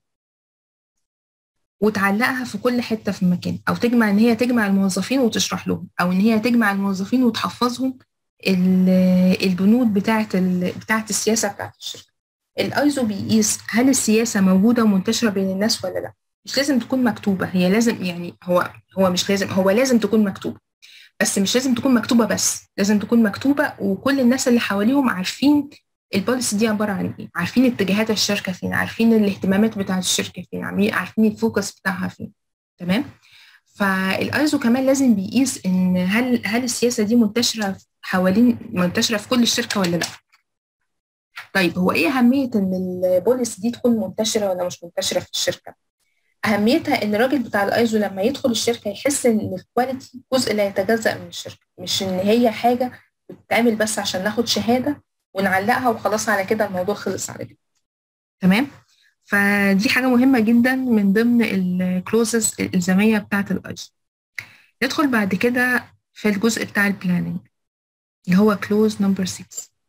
وتعلقها في كل حتة في المكان أو تجمع إن هي تجمع الموظفين وتشرح لهم أو إن هي تجمع الموظفين وتحفظهم البنود بتاعة بتاعة السياسة بتاعة الشركة الايزو بيقيس هل السياسة موجودة ومنتشرة بين الناس ولا لا مش لازم تكون مكتوبة هي لازم يعني هو هو مش لازم هو لازم تكون مكتوبة بس مش لازم تكون مكتوبة بس لازم تكون مكتوبة وكل الناس اللي حواليهم عارفين البوليسي دي عبارة عن ايه عارفين اتجاهات الشركة فين عارفين الاهتمامات بتاعة الشركة فين عارفين الفوكس بتاعها فين تمام فالايزو كمان لازم بيقيس ان هل هل السياسة دي منتشرة حوالين منتشرة في كل الشركة ولا لا طيب هو ايه اهمية ان البوليسي دي تكون منتشرة ولا مش منتشرة في الشركة اهميتها ان الراجل بتاع الايزو لما يدخل الشركه يحس ان الكواليتي جزء لا يتجزا من الشركه مش ان هي حاجه بتتعمل بس عشان ناخد شهاده ونعلقها وخلاص على كده الموضوع خلص على كده تمام فدي حاجه مهمه جدا من ضمن الكلوزز الالزاميه بتاعه الايزو ندخل بعد كده في الجزء بتاع البلاننج اللي هو كلوز نمبر 6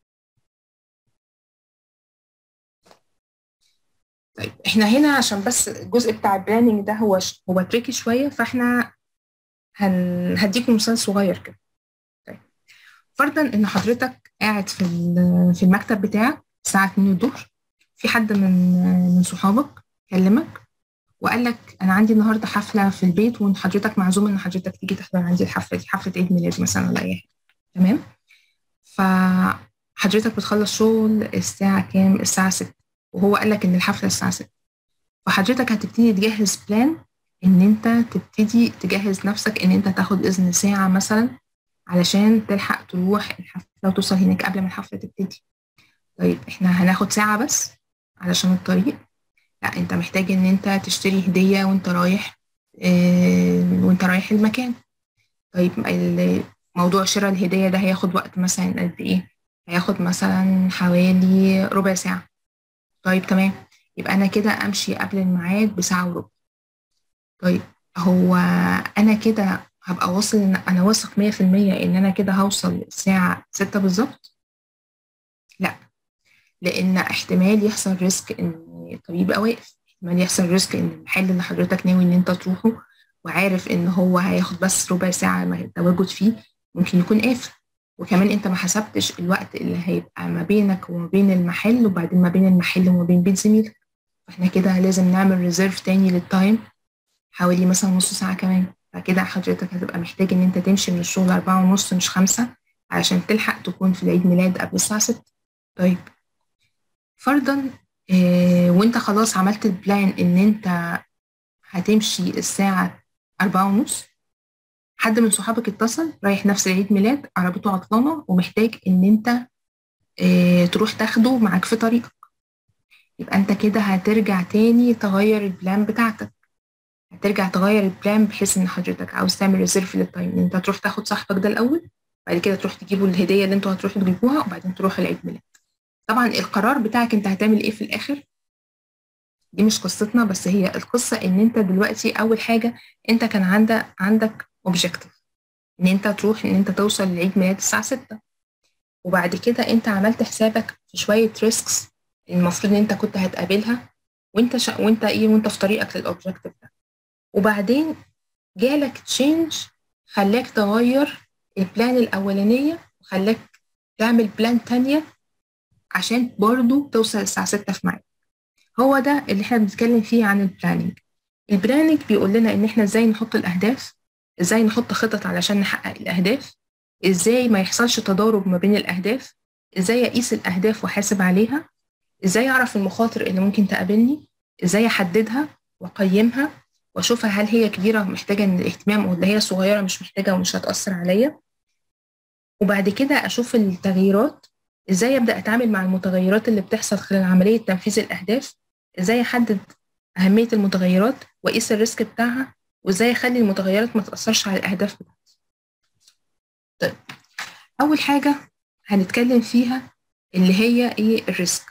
طيب احنا هنا عشان بس الجزء بتاع البلاننج ده هو ش... هو تريكي شويه فاحنا هن... هديكم مثال صغير كده طيب فرضا ان حضرتك قاعد في في المكتب بتاعك الساعه 2 الظهر في حد من من صحابك كلمك وقال لك انا عندي النهارده حفله في البيت وان حضرتك معزوم ان حضرتك تيجي تحضر عندي الحفله دي حفله عيد ميلاد مثلا ولا اي حاجه تمام فحضرتك بتخلص شغل الساعة كام الساعة 6 وهو قال لك ان الحفلة الساعة 6 فحضرتك هتبتدي تجهز بلان ان انت تبتدي تجهز نفسك ان انت تاخد اذن ساعة مثلا علشان تلحق تروح الحفلة وتوصل هناك قبل ما الحفلة تبتدي طيب احنا هناخد ساعة بس علشان الطريق لا انت محتاج ان انت تشتري هدية وانت رايح اه وانت رايح المكان طيب موضوع شراء الهدية ده هياخد وقت مثلا قد ايه هياخد مثلا حوالي ربع ساعة طيب تمام يبقى انا كده امشي قبل الميعاد بساعة وربع طيب هو انا كده هبقى واصل ان انا واثق مية في المية ان انا كده هوصل الساعة ستة بالظبط لا لان احتمال يحصل ريسك ان الطريق يبقى واقف احتمال يحصل ريسك ان المحل اللي حضرتك ناوي ان انت تروحه وعارف ان هو هياخد بس ربع ساعة التواجد فيه ممكن يكون قافل وكمان انت ما حسبتش الوقت اللي هيبقى ما بينك وما بين المحل وبعدين ما بين المحل وما بين بيت زميلك فاحنا كده لازم نعمل ريزيرف تاني للتايم حوالي مثلا نص ساعة كمان فكده حضرتك هتبقى محتاج ان انت تمشي من الشغل أربعة ونص مش خمسة علشان تلحق تكون في العيد ميلاد قبل الساعة ستة طيب فرضا اه وانت خلاص عملت البلان ان انت هتمشي الساعة أربعة ونص حد من صحابك اتصل رايح نفس العيد ميلاد عربيته عطلانة ومحتاج ان انت اه تروح تاخده معاك في طريقك يبقى انت كده هترجع تاني تغير البلان بتاعتك هترجع تغير البلان بحيث ان حضرتك عاوز تعمل ريزيرف للتايم ان انت تروح تاخد صاحبك ده الاول بعد كده تروح تجيبوا الهديه اللي انتوا هتروحوا تجيبوها وبعدين تروح العيد ميلاد طبعا القرار بتاعك انت هتعمل ايه في الاخر دي مش قصتنا بس هي القصه ان انت دلوقتي اول حاجه انت كان عندك عندك اوبجيكتيف ان انت تروح ان انت توصل لعيد ميلاد الساعه 6 وبعد كده انت عملت حسابك في شويه ريسكس المفروض ان انت كنت هتقابلها وانت شا... وانت ايه وانت في طريقك للاوبجيكتيف ده وبعدين جالك تشينج خلاك تغير البلان الأولانية وخلاك تعمل بلان تانية عشان برضو توصل الساعة ستة في ميعاد هو ده اللي احنا بنتكلم فيه عن البلاننج البلاننج بيقول لنا ان احنا ازاي نحط الأهداف ازاي نحط خطط علشان نحقق الأهداف ازاي ما يحصلش تضارب ما بين الأهداف ازاي أقيس الأهداف وأحاسب عليها ازاي أعرف المخاطر اللي ممكن تقابلني ازاي أحددها وأقيمها واشوفها هل هي كبيره محتاجه ان الاهتمام ولا هي صغيره مش محتاجه ومش هتاثر عليا وبعد كده اشوف التغييرات ازاي ابدا اتعامل مع المتغيرات اللي بتحصل خلال عمليه تنفيذ الاهداف ازاي احدد اهميه المتغيرات واقيس الريسك بتاعها وازاي اخلي المتغيرات ما تاثرش على الاهداف بتاعتي طيب اول حاجه هنتكلم فيها اللي هي ايه الريسك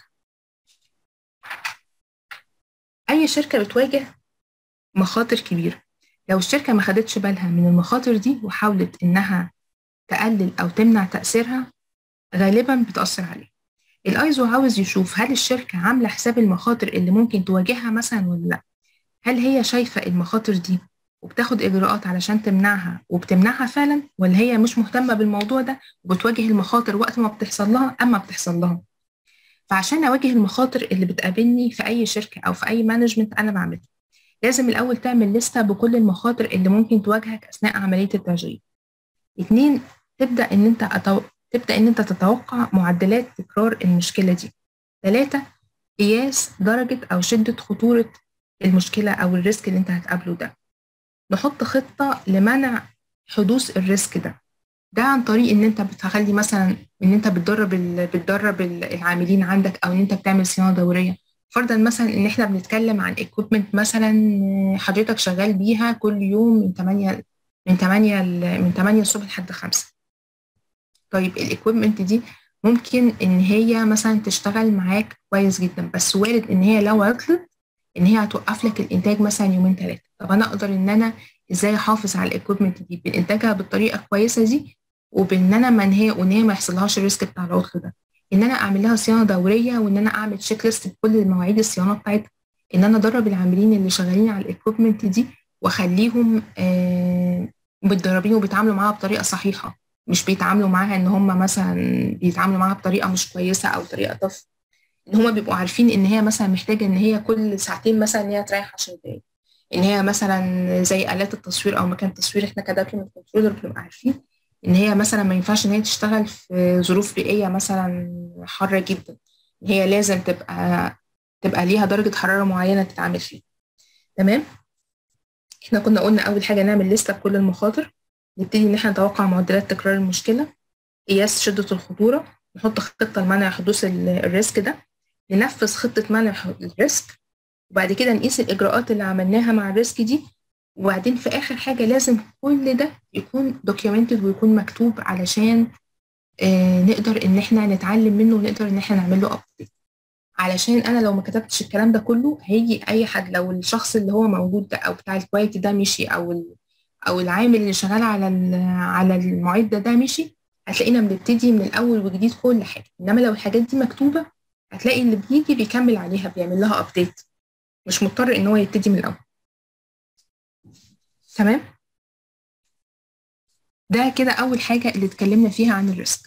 اي شركه بتواجه مخاطر كبيرة لو الشركة ما خدتش بالها من المخاطر دي وحاولت إنها تقلل أو تمنع تأثيرها غالبا بتأثر عليها الايزو عاوز يشوف هل الشركة عاملة حساب المخاطر اللي ممكن تواجهها مثلا ولا لا هل هي شايفة المخاطر دي وبتاخد إجراءات علشان تمنعها وبتمنعها فعلا ولا هي مش مهتمة بالموضوع ده وبتواجه المخاطر وقت ما بتحصل لها أما بتحصل لها فعشان أواجه المخاطر اللي بتقابلني في أي شركة أو في أي مانجمنت أنا بعمله لازم الأول تعمل لستة بكل المخاطر اللي ممكن تواجهك أثناء عملية التشغيل. اتنين تبدأ إن أنت أتو... تبدأ إن أنت تتوقع معدلات تكرار المشكلة دي. تلاتة قياس درجة أو شدة خطورة المشكلة أو الريسك اللي أنت هتقابله ده. نحط خطة لمنع حدوث الريسك ده. ده عن طريق إن أنت بتخلي مثلا إن أنت بتدرب ال... بتدرب العاملين عندك أو إن أنت بتعمل صيانة دورية. فرضا مثلا ان احنا بنتكلم عن ايكويبمنت مثلا حضرتك شغال بيها كل يوم من 8 من 8 من 8 الصبح لحد 5 طيب الايكويبمنت دي ممكن ان هي مثلا تشتغل معاك كويس جدا بس وارد ان هي لو عطلت ان هي هتوقف لك الانتاج مثلا يومين ثلاثه طب انا اقدر ان انا ازاي احافظ على الايكويبمنت دي بانتاجها بالطريقه الكويسه دي وبان انا ما هي وان هي ما يحصلهاش الريسك بتاع العطل ده ان انا اعمل لها صيانه دوريه وان انا اعمل تشيك ليست بكل مواعيد الصيانه بتاعتها ان انا ادرب العاملين اللي شغالين على الايكويبمنت دي واخليهم آه متدربين وبيتعاملوا معاها بطريقه صحيحه مش بيتعاملوا معاها ان هم مثلا بيتعاملوا معاها بطريقه مش كويسه او طريقه طف ان هم بيبقوا عارفين ان هي مثلا محتاجه ان هي كل ساعتين مثلا ان هي تريح 10 دقايق ان هي مثلا زي الات التصوير او مكان التصوير احنا كدوكيمنت كنترولر بنبقى عارفين ان هي مثلا ما ينفعش ان هي تشتغل في ظروف بيئيه مثلا حاره جدا ان هي لازم تبقى تبقى ليها درجه حراره معينه تتعامل فيها تمام احنا كنا قلنا اول حاجه نعمل لسته بكل المخاطر نبتدي ان احنا نتوقع معدلات تكرار المشكله قياس شده الخطوره نحط خطه لمنع حدوث الريسك ده ننفذ خطه منع الريسك وبعد كده نقيس الاجراءات اللي عملناها مع الريسك دي وبعدين في اخر حاجه لازم كل ده يكون دوكيومنتد ويكون مكتوب علشان آه نقدر ان احنا نتعلم منه ونقدر ان احنا نعمل له ابديت علشان انا لو ما كتبتش الكلام ده كله هيجي اي حد لو الشخص اللي هو موجود ده او بتاع الكواليتي ده مشي او او العامل اللي شغال على على المعده ده مشي هتلاقينا بنبتدي من الاول وجديد كل حاجه انما لو الحاجات دي مكتوبه هتلاقي اللي بيجي بيكمل عليها بيعمل لها ابديت مش مضطر ان هو يبتدي من الاول تمام ده كده اول حاجه اللي اتكلمنا فيها عن الريسك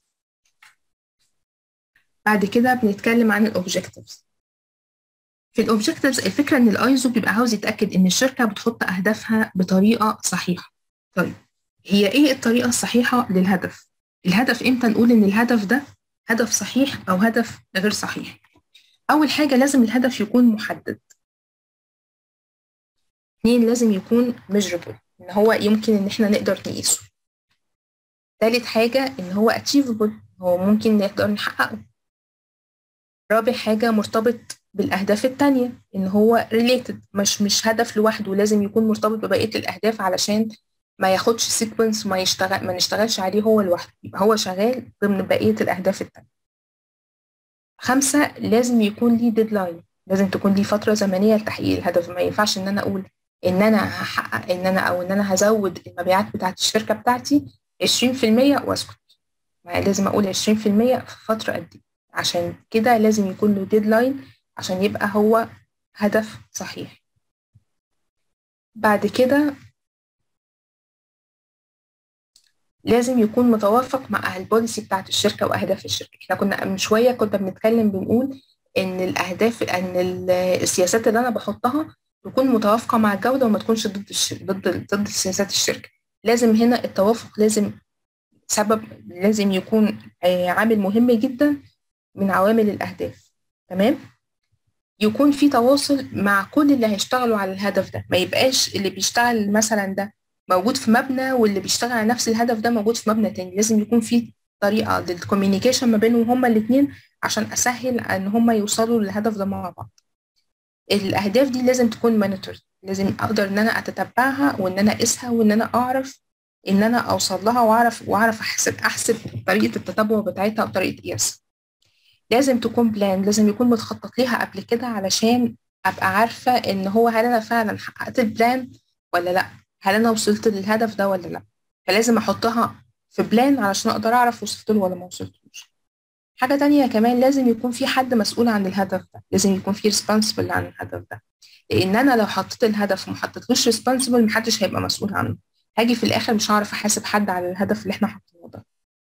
بعد كده بنتكلم عن الاوبجكتيفز في الاوبجكتيفز الفكره ان الايزو بيبقى عاوز يتاكد ان الشركه بتحط اهدافها بطريقه صحيحه طيب هي ايه الطريقه الصحيحه للهدف الهدف امتى نقول ان الهدف ده هدف صحيح او هدف غير صحيح اول حاجه لازم الهدف يكون محدد اثنين لازم يكون measurable ان هو يمكن ان احنا نقدر نقيسه ثالث حاجه ان هو achievable هو ممكن نقدر نحققه رابع حاجه مرتبط بالاهداف التانية ان هو related مش مش هدف لوحده لازم يكون مرتبط ببقيه الاهداف علشان ما ياخدش سيكونس ما يشتغل ما نشتغلش عليه هو لوحده يبقى هو شغال ضمن بقيه الاهداف التانية خمسة لازم يكون ليه ديدلاين لازم تكون ليه فترة زمنية لتحقيق الهدف ما ينفعش ان انا اقول ان انا هحقق ان انا او ان انا هزود المبيعات بتاعت الشركة بتاعتي 20% واسكت لازم اقول 20% في فترة قد ايه عشان كده لازم يكون له ديدلاين عشان يبقى هو هدف صحيح بعد كده لازم يكون متوافق مع البوليسي بتاعت الشركه واهداف الشركه احنا كنا من شويه كنا بنتكلم بنقول ان الاهداف ان السياسات اللي انا بحطها تكون متوافقه مع الجوده وما تكونش ضد الش... ضد ضد سياسات الشركه لازم هنا التوافق لازم سبب لازم يكون عامل مهم جدا من عوامل الاهداف تمام يكون في تواصل مع كل اللي هيشتغلوا على الهدف ده ما يبقاش اللي بيشتغل مثلا ده موجود في مبنى واللي بيشتغل على نفس الهدف ده موجود في مبنى تاني لازم يكون في طريقه للكوميونيكيشن ما بينهم هما الاثنين عشان اسهل ان هما يوصلوا للهدف ده مع بعض الاهداف دي لازم تكون مانيتور لازم اقدر ان انا اتتبعها وان انا اقيسها وان انا اعرف ان انا اوصل لها واعرف واعرف احسب احسب طريقه التتبع بتاعتها وطريقه قياسها لازم تكون بلان لازم يكون متخطط ليها قبل كده علشان ابقى عارفه ان هو هل انا فعلا حققت البلان ولا لا هل انا وصلت للهدف ده ولا لا فلازم احطها في بلان علشان اقدر اعرف وصلت له ولا ما وصلتلوش حاجه تانية كمان لازم يكون في حد مسؤول عن الهدف ده لازم يكون في ريسبونسبل عن الهدف ده لان انا لو حطيت الهدف وما حطيتلوش ريسبونسبل محدش هيبقى مسؤول عنه هاجي في الاخر مش هعرف احاسب حد على الهدف اللي احنا حاطينه ده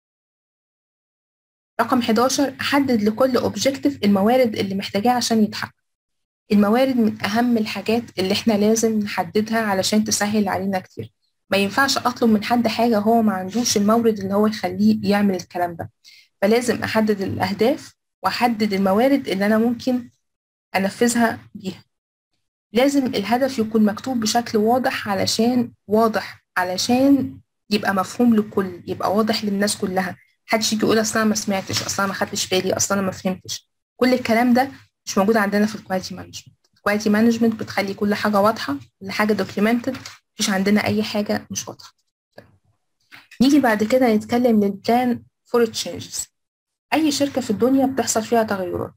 رقم 11 احدد لكل اوبجيكتيف الموارد اللي محتاجاها عشان يتحقق الموارد من أهم الحاجات اللي إحنا لازم نحددها علشان تسهل علينا كتير ما ينفعش أطلب من حد حاجة هو ما عندوش المورد اللي هو يخليه يعمل الكلام ده فلازم أحدد الأهداف وأحدد الموارد اللي أنا ممكن أنفذها بيها لازم الهدف يكون مكتوب بشكل واضح علشان واضح علشان يبقى مفهوم للكل يبقى واضح للناس كلها محدش يجي يقول اصل انا ما سمعتش اصل انا ما خدتش بالي اصل انا ما فهمتش كل الكلام ده مش موجود عندنا في الكواليتي مانجمنت الكواليتي مانجمنت بتخلي كل حاجه واضحه كل حاجه دوكيومنتد مفيش عندنا اي حاجه مش واضحه نيجي بعد كده نتكلم للبلان فور تشينجز اي شركه في الدنيا بتحصل فيها تغيرات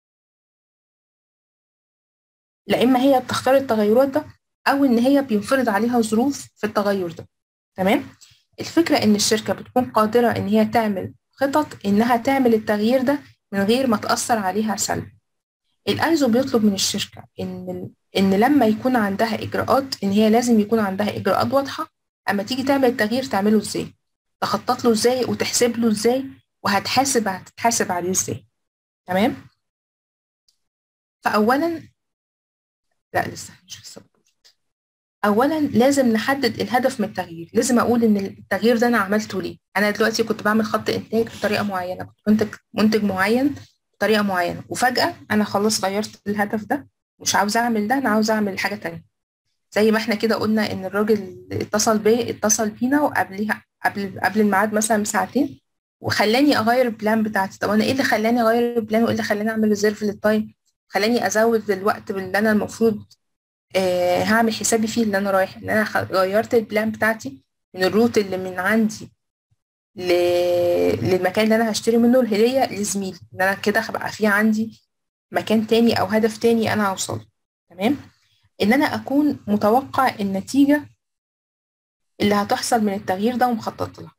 لا اما هي بتختار التغيرات ده او ان هي بينفرض عليها ظروف في التغير ده تمام الفكره ان الشركه بتكون قادره ان هي تعمل خطط انها تعمل التغيير ده من غير ما تاثر عليها سلب الايزو بيطلب من الشركه ان ان لما يكون عندها اجراءات ان هي لازم يكون عندها اجراءات واضحه اما تيجي تعمل التغيير تعمله ازاي تخطط له ازاي وتحسب له ازاي وهتحاسب هتتحاسب عليه ازاي تمام فاولا لا لسه مش لسه اولا لازم نحدد الهدف من التغيير لازم اقول ان التغيير ده انا عملته ليه انا دلوقتي كنت بعمل خط انتاج بطريقه معينه كنت منتج منتج معين بطريقه معينه وفجاه انا خلاص غيرت الهدف ده مش عاوزه اعمل ده انا عاوزه اعمل حاجه تانية زي ما احنا كده قلنا ان الراجل اتصل بي اتصل بينا وقبلها قبل قبل الميعاد مثلا بساعتين وخلاني اغير البلان بتاعتي طب انا ايه اللي خلاني اغير البلان وايه اللي خلاني اعمل ريزيرف للتايم خلاني ازود الوقت اللي انا المفروض آه هعمل حسابي فيه اللي انا رايح ان انا غيرت البلان بتاعتي من الروت اللي من عندي ل... للمكان اللي انا هشتري منه الهديه لزميلي ان انا كده هبقى في عندي مكان تاني او هدف تاني انا هوصله تمام ان انا اكون متوقع النتيجه اللي هتحصل من التغيير ده ومخطط لها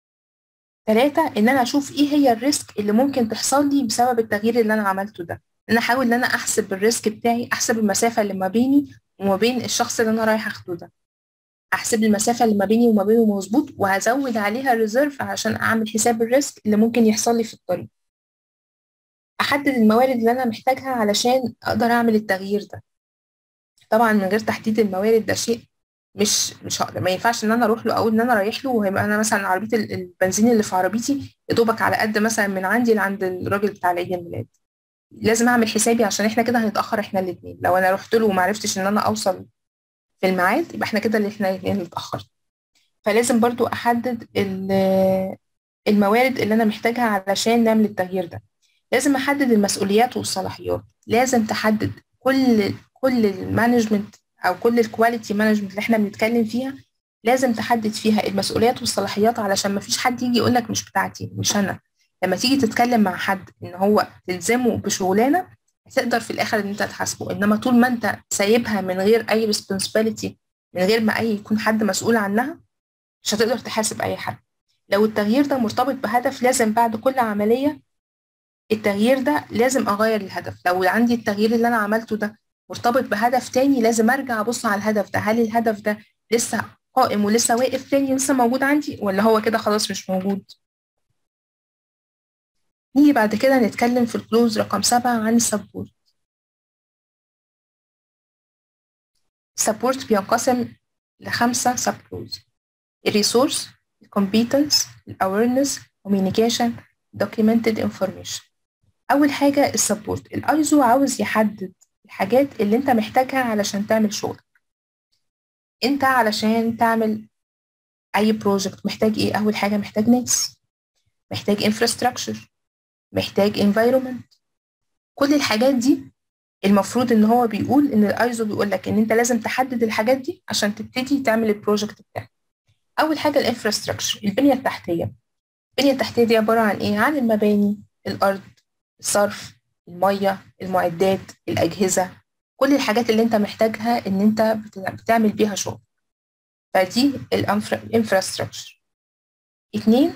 ثلاثة إن أنا أشوف إيه هي الريسك اللي ممكن تحصل لي بسبب التغيير اللي أنا عملته ده إن أنا أحاول إن أنا أحسب الريسك بتاعي أحسب المسافة اللي ما بيني وما بين الشخص اللي أنا رايح أخده ده أحسب المسافة اللي ما بيني وما بينه مظبوط وهزود عليها ريزيرف عشان أعمل حساب الريسك اللي ممكن يحصل لي في الطريق أحدد الموارد اللي أنا محتاجها علشان أقدر أعمل التغيير ده طبعا من غير تحديد الموارد ده شيء مش مش هقدر ما ينفعش ان انا اروح له اقول ان انا رايح له وهيبقى انا مثلا عربيه البنزين اللي في عربيتي يا دوبك على قد مثلا من عندي لعند الراجل بتاع العيد الميلاد لازم اعمل حسابي عشان احنا كده هنتاخر احنا الاثنين لو انا رحت له وما عرفتش ان انا اوصل في الميعاد يبقى احنا كده اللي احنا الاثنين اللي اتاخرنا فلازم برضو احدد الموارد اللي انا محتاجها علشان نعمل التغيير ده لازم احدد المسؤوليات والصلاحيات لازم تحدد كل كل المانجمنت او كل الكواليتي مانجمنت اللي احنا بنتكلم فيها لازم تحدد فيها المسؤوليات والصلاحيات علشان ما فيش حد يجي يقول لك مش بتاعتي مش انا لما تيجي تتكلم مع حد ان هو تلزمه بشغلانه هتقدر في الاخر ان انت تحاسبه انما طول ما انت سايبها من غير اي ريسبونسبيلتي من غير ما اي يكون حد مسؤول عنها مش هتقدر تحاسب اي حد لو التغيير ده مرتبط بهدف لازم بعد كل عمليه التغيير ده لازم اغير الهدف لو عندي التغيير اللي انا عملته ده مرتبط بهدف تاني لازم ارجع ابص على الهدف ده هل الهدف ده لسه قائم ولسه واقف تاني لسه موجود عندي ولا هو كده خلاص مش موجود نيجي بعد كده نتكلم في الكلوز رقم سبعة عن السبورت السبورت بينقسم لخمسة سب كلوز الريسورس الكومبيتنس الاويرنس communication documented information اول حاجه السبورت الايزو عاوز يحدد الحاجات اللي انت محتاجها علشان تعمل شغلك انت علشان تعمل اي بروجكت محتاج ايه اول حاجه محتاج ناس محتاج انفراستراكشر محتاج انفايرومنت كل الحاجات دي المفروض ان هو بيقول ان الايزو بيقول لك ان انت لازم تحدد الحاجات دي عشان تبتدي تعمل البروجكت بتاعك اول حاجه الانفراستراكشر البنيه التحتيه البنيه التحتيه دي عباره عن ايه عن المباني الارض الصرف الميه المعدات الاجهزه كل الحاجات اللي انت محتاجها ان انت بتعمل بيها شغل فدي الانفراستراكشر اتنين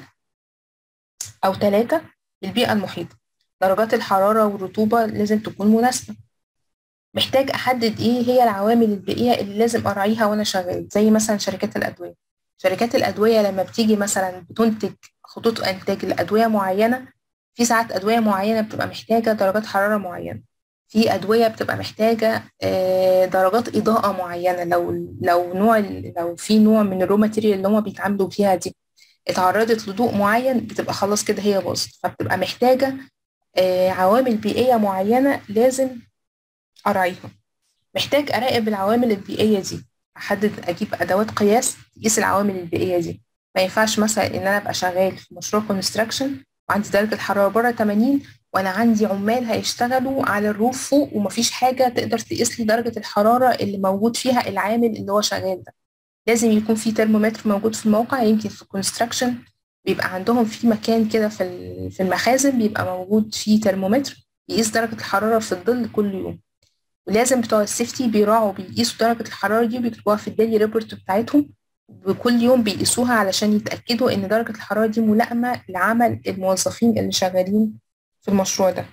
او ثلاثة البيئة المحيطة درجات الحرارة والرطوبة لازم تكون مناسبة محتاج أحدد إيه هي العوامل البيئية اللي لازم أراعيها وأنا شغال زي مثلا شركات الأدوية شركات الأدوية لما بتيجي مثلا بتنتج خطوط إنتاج لأدوية معينة في ساعات أدوية معينة بتبقى محتاجة درجات حرارة معينة في أدوية بتبقى محتاجة درجات إضاءة معينة لو لو نوع لو في نوع من الرو ماتيريال اللي هما بيتعاملوا فيها دي اتعرضت لضوء معين بتبقى خلاص كده هي باظت فبتبقى محتاجة عوامل بيئية معينة لازم أراعيها محتاج أراقب العوامل البيئية دي أحدد أجيب أدوات قياس تقيس العوامل البيئية دي ما ينفعش مثلا إن أنا أبقى شغال في مشروع كونستراكشن وعندي درجة الحرارة بره 80 وأنا عندي عمال هيشتغلوا على الروف فوق ومفيش حاجة تقدر تقيس لي درجة الحرارة اللي موجود فيها العامل اللي هو شغال ده لازم يكون في ترمومتر موجود في الموقع يمكن في الكونستراكشن بيبقى عندهم في مكان كده في في المخازن بيبقى موجود فيه ترمومتر يقيس درجة الحرارة في الظل كل يوم ولازم بتوع السيفتي بيراعوا بيقيسوا درجة الحرارة دي وبيكتبوها في الديلي ريبورت بتاعتهم وكل يوم بيقيسوها علشان يتأكدوا إن درجة الحرارة دي ملائمة لعمل الموظفين اللي شغالين في المشروع ده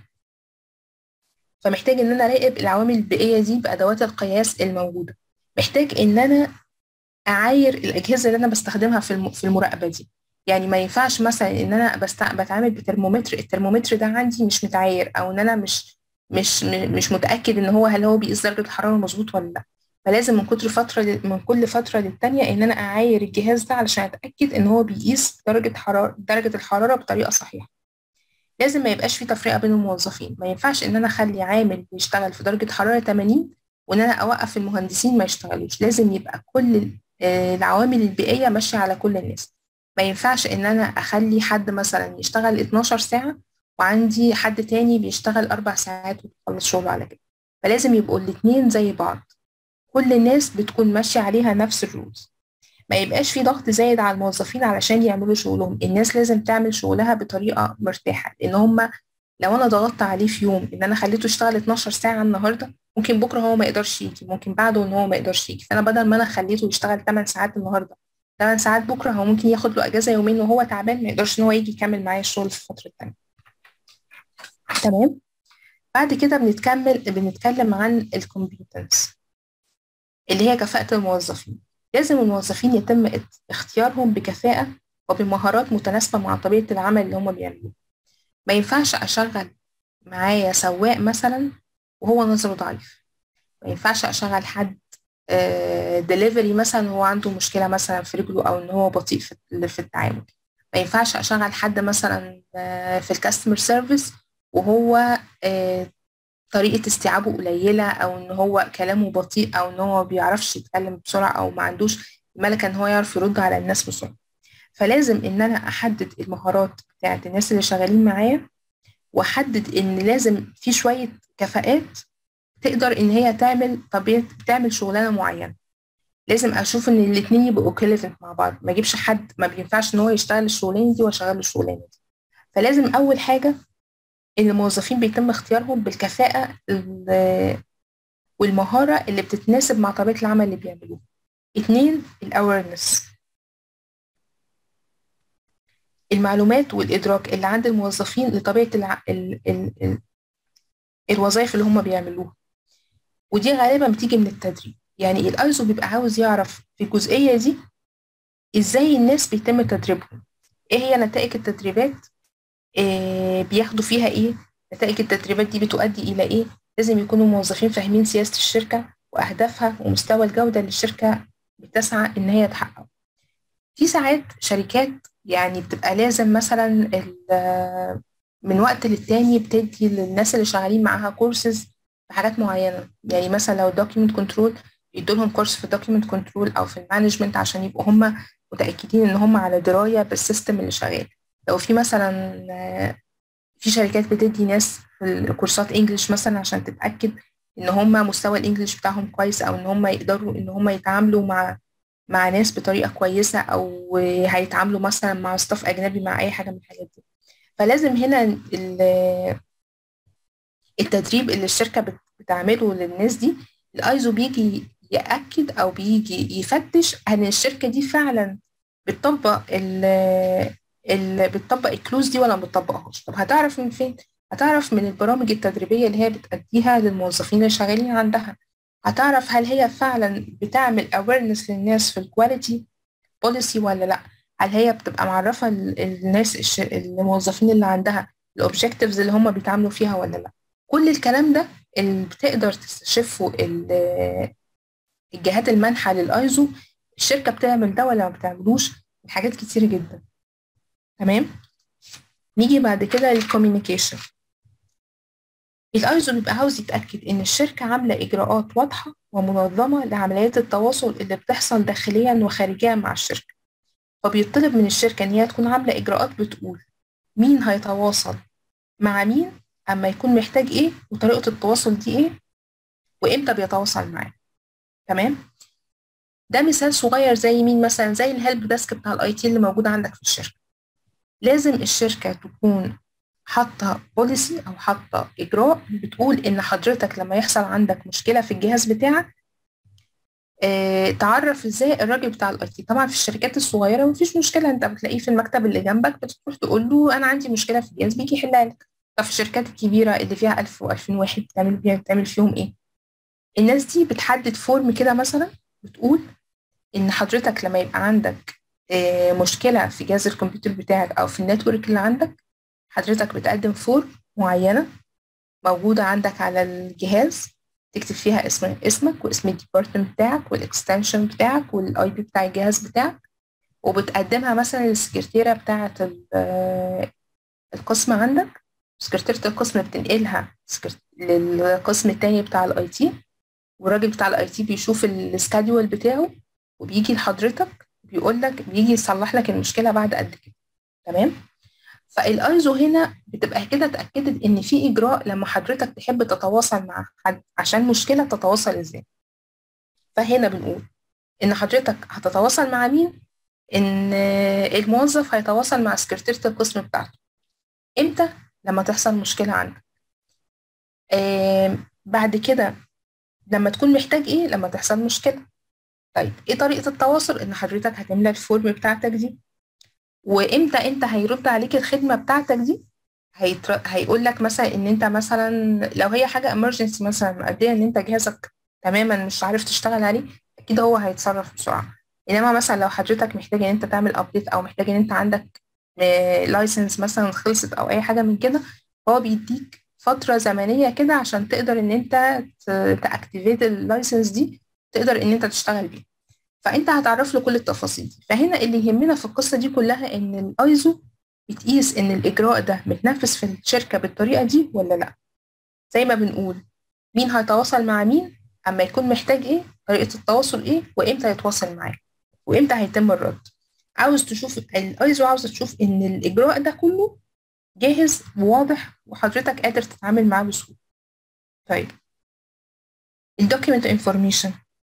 فمحتاج إن أنا أراقب العوامل البيئية دي بأدوات القياس الموجودة محتاج إن أنا أعاير الأجهزة اللي أنا بستخدمها في في المراقبة دي يعني ما ينفعش مثلا إن أنا بست... بتعامل بترمومتر الترمومتر ده عندي مش متعاير أو إن أنا مش مش مش متأكد إن هو هل هو بيقيس درجة الحرارة مظبوط ولا لأ فلازم من كتر فترة من كل فترة للتانية إن أنا أعاير الجهاز ده علشان أتأكد إن هو بيقيس درجة حرارة درجة الحرارة بطريقة صحيحة لازم ما يبقاش في تفرقة بين الموظفين ما ينفعش إن أنا أخلي عامل بيشتغل في درجة حرارة 80 وإن أنا أوقف المهندسين ما يشتغلوش لازم يبقى كل العوامل البيئية ماشية على كل الناس ما ينفعش إن أنا أخلي حد مثلا يشتغل 12 ساعة وعندي حد تاني بيشتغل أربع ساعات ويخلص شغله على كده فلازم يبقوا الاتنين زي بعض كل الناس بتكون ماشية عليها نفس الرولز ما يبقاش في ضغط زايد على الموظفين علشان يعملوا شغلهم الناس لازم تعمل شغلها بطريقة مرتاحة لأن هما لو أنا ضغطت عليه في يوم إن أنا خليته يشتغل 12 ساعة النهاردة ممكن بكرة هو ما يقدرش يجي ممكن بعده إن هو ما يقدرش يجي فأنا بدل ما أنا خليته يشتغل 8 ساعات النهاردة 8 ساعات بكرة هو ممكن ياخد له أجازة يومين وهو تعبان ما يقدرش إن هو يجي يكمل معايا الشغل في الفترة التانية تمام بعد كده بنتكمل بنتكلم عن الكومبيتنس اللي هي كفاءة الموظفين لازم الموظفين يتم اختيارهم بكفاءة وبمهارات متناسبة مع طبيعة العمل اللي هم بيعملوه ما ينفعش أشغل معايا سواق مثلا وهو نظره ضعيف ما ينفعش أشغل حد دليفري مثلا وهو عنده مشكلة مثلا في رجله أو إن هو بطيء في التعامل ما ينفعش أشغل حد مثلا في الكاستمر سيرفيس وهو طريقة استيعابه قليلة أو إن هو كلامه بطيء أو إن هو ما بيعرفش يتكلم بسرعة أو ما عندوش الملكة إن هو يعرف يرد على الناس بسرعة فلازم إن أنا أحدد المهارات بتاعت الناس اللي شغالين معايا وأحدد إن لازم في شوية كفاءات تقدر إن هي تعمل طبيعة تعمل شغلانة معينة لازم أشوف إن الاتنين يبقوا كليفنت مع بعض ما أجيبش حد ما بينفعش إن هو يشتغل الشغلانة دي وأشغل الشغلانة دي فلازم أول حاجة إن الموظفين بيتم اختيارهم بالكفاءة والمهارة اللي بتتناسب مع طبيعة العمل اللي بيعملوه اتنين الأويرنس المعلومات والإدراك اللي عند الموظفين لطبيعة الع... ال... ال... ال... الوظائف اللي هم بيعملوها ودي غالبا بتيجي من التدريب يعني الايزو بيبقى عاوز يعرف في الجزئية دي ازاي الناس بيتم تدريبهم ايه هي نتائج التدريبات إيه بياخدوا فيها ايه نتائج التدريبات دي بتؤدي الى ايه لازم يكونوا موظفين فاهمين سياسة الشركة واهدافها ومستوى الجودة اللي الشركة بتسعى ان هي تحققه في ساعات شركات يعني بتبقى لازم مثلا من وقت للتاني بتدي للناس اللي شغالين معاها كورسز في حاجات معينة يعني مثلا لو الدوكيمنت كنترول يدوا لهم كورس في الدوكيمنت كنترول او في المانجمنت عشان يبقوا هم متاكدين ان هم على درايه بالسيستم اللي شغال لو في مثلا في شركات بتدي ناس في الكورسات انجلش مثلا عشان تتاكد ان هم مستوى الانجليش بتاعهم كويس او ان هم يقدروا ان هم يتعاملوا مع مع ناس بطريقه كويسه او هيتعاملوا مثلا مع ستاف اجنبي مع اي حاجه من الحاجات دي فلازم هنا التدريب اللي الشركه بتعمله للناس دي الايزو بيجي ياكد او بيجي يفتش ان الشركه دي فعلا بتطبق ال ال بتطبق الكلوز دي ولا ما بتطبقهاش طب هتعرف من فين هتعرف من البرامج التدريبيه اللي هي بتأديها للموظفين اللي شغالين عندها هتعرف هل هي فعلا بتعمل awareness للناس في الكواليتي بوليسي ولا لا هل هي بتبقى معرفه الناس الموظفين اللي عندها الاوبجكتيفز اللي هم بيتعاملوا فيها ولا لا كل الكلام ده اللي بتقدر تستشفه الجهات المانحه للايزو الشركه بتعمل ده ولا ما بتعملوش حاجات كتيره جدا تمام نيجي بعد كده للكوميونيكيشن الايزو بيبقى عاوز يتاكد ان الشركه عامله اجراءات واضحه ومنظمه لعمليات التواصل اللي بتحصل داخليا وخارجيا مع الشركه فبيطلب من الشركه ان هي تكون عامله اجراءات بتقول مين هيتواصل مع مين اما يكون محتاج ايه وطريقه التواصل دي ايه وامتى بيتواصل معاه تمام ده مثال صغير زي مين مثلا زي الهيلب ديسك بتاع الاي تي اللي موجود عندك في الشركه لازم الشركه تكون حاطه بوليسي او حاطه اجراء بتقول ان حضرتك لما يحصل عندك مشكله في الجهاز بتاعك اه تعرف ازاي الراجل بتاع الاي تي طبعا في الشركات الصغيره مفيش مشكله انت بتلاقيه في المكتب اللي جنبك بتروح تقول له انا عندي مشكله في الجهاز بيجي يحلها لك طب في الشركات الكبيره اللي فيها 1000 و2000 واحد بتعمل بيها بتعمل فيهم ايه الناس دي بتحدد فورم كده مثلا بتقول ان حضرتك لما يبقى عندك اه مشكله في جهاز الكمبيوتر بتاعك او في النتورك اللي عندك حضرتك بتقدم فورم معينه موجوده عندك على الجهاز تكتب فيها اسم اسمك واسم الديبارتمنت بتاعك والاكستنشن بتاعك والاي بي بتاع الجهاز بتاعك وبتقدمها مثلا للسكرتيرة بتاعة القسم عندك سكرتيرة القسم بتنقلها للقسم التاني بتاع الاي تي والراجل بتاع الاي تي بيشوف السكادول بتاعه وبيجي لحضرتك بيقول لك بيجي يصلح لك المشكله بعد قد كده تمام فالايزو هنا بتبقى كده اتاكدت ان في اجراء لما حضرتك تحب تتواصل مع حد عشان مشكله تتواصل ازاي فهنا بنقول ان حضرتك هتتواصل مع مين ان الموظف هيتواصل مع سكرتيرة القسم بتاعته امتى لما تحصل مشكله عندك آه بعد كده لما تكون محتاج ايه لما تحصل مشكله طيب ايه طريقه التواصل ان حضرتك هتملى الفورم بتاعتك دي وامتى انت هيرد عليك الخدمه بتاعتك دي هيتر... هيقول لك مثلا ان انت مثلا لو هي حاجه امرجنسي مثلا مؤديه ان انت جهازك تماما مش عارف تشتغل عليه اكيد هو هيتصرف بسرعه انما مثلا لو حضرتك محتاج ان انت تعمل ابديت او محتاج ان انت عندك لايسنس مثلا خلصت او اي حاجه من كده هو بيديك فتره زمنيه كده عشان تقدر ان انت تاكتيفيت اللايسنس دي تقدر ان انت تشتغل بيه فانت هتعرف له كل التفاصيل دي فهنا اللي يهمنا في القصه دي كلها ان الايزو بتقيس ان الاجراء ده متنفذ في الشركه بالطريقه دي ولا لا زي ما بنقول مين هيتواصل مع مين اما يكون محتاج ايه طريقه التواصل ايه وامتى يتواصل معاه وامتى هيتم الرد عاوز تشوف الايزو عاوزه تشوف ان الاجراء ده كله جاهز وواضح وحضرتك قادر تتعامل معاه بسهوله طيب الدوكيمنت انفورميشن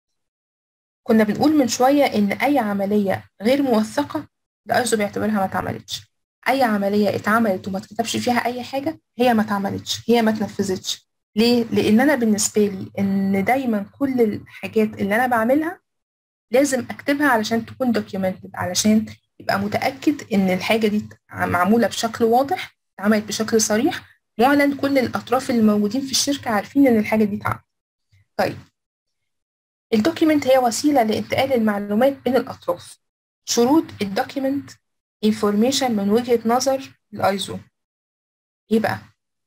كنا بنقول من شوية إن أي عملية غير موثقة الأيزو بيعتبرها ما اتعملتش أي عملية اتعملت وما اتكتبش فيها أي حاجة هي ما اتعملتش هي ما اتنفذتش ليه؟ لأن أنا بالنسبة لي إن دايما كل الحاجات اللي أنا بعملها لازم أكتبها علشان تكون دوكيومنتد علشان يبقى متأكد إن الحاجة دي معمولة بشكل واضح اتعملت بشكل صريح معلن كل الأطراف اللي موجودين في الشركة عارفين إن الحاجة دي اتعملت طيب الدوكيمنت هي وسيلة لانتقال المعلومات بين الأطراف شروط الدوكيمنت information من وجهة نظر الايزو ايه بقى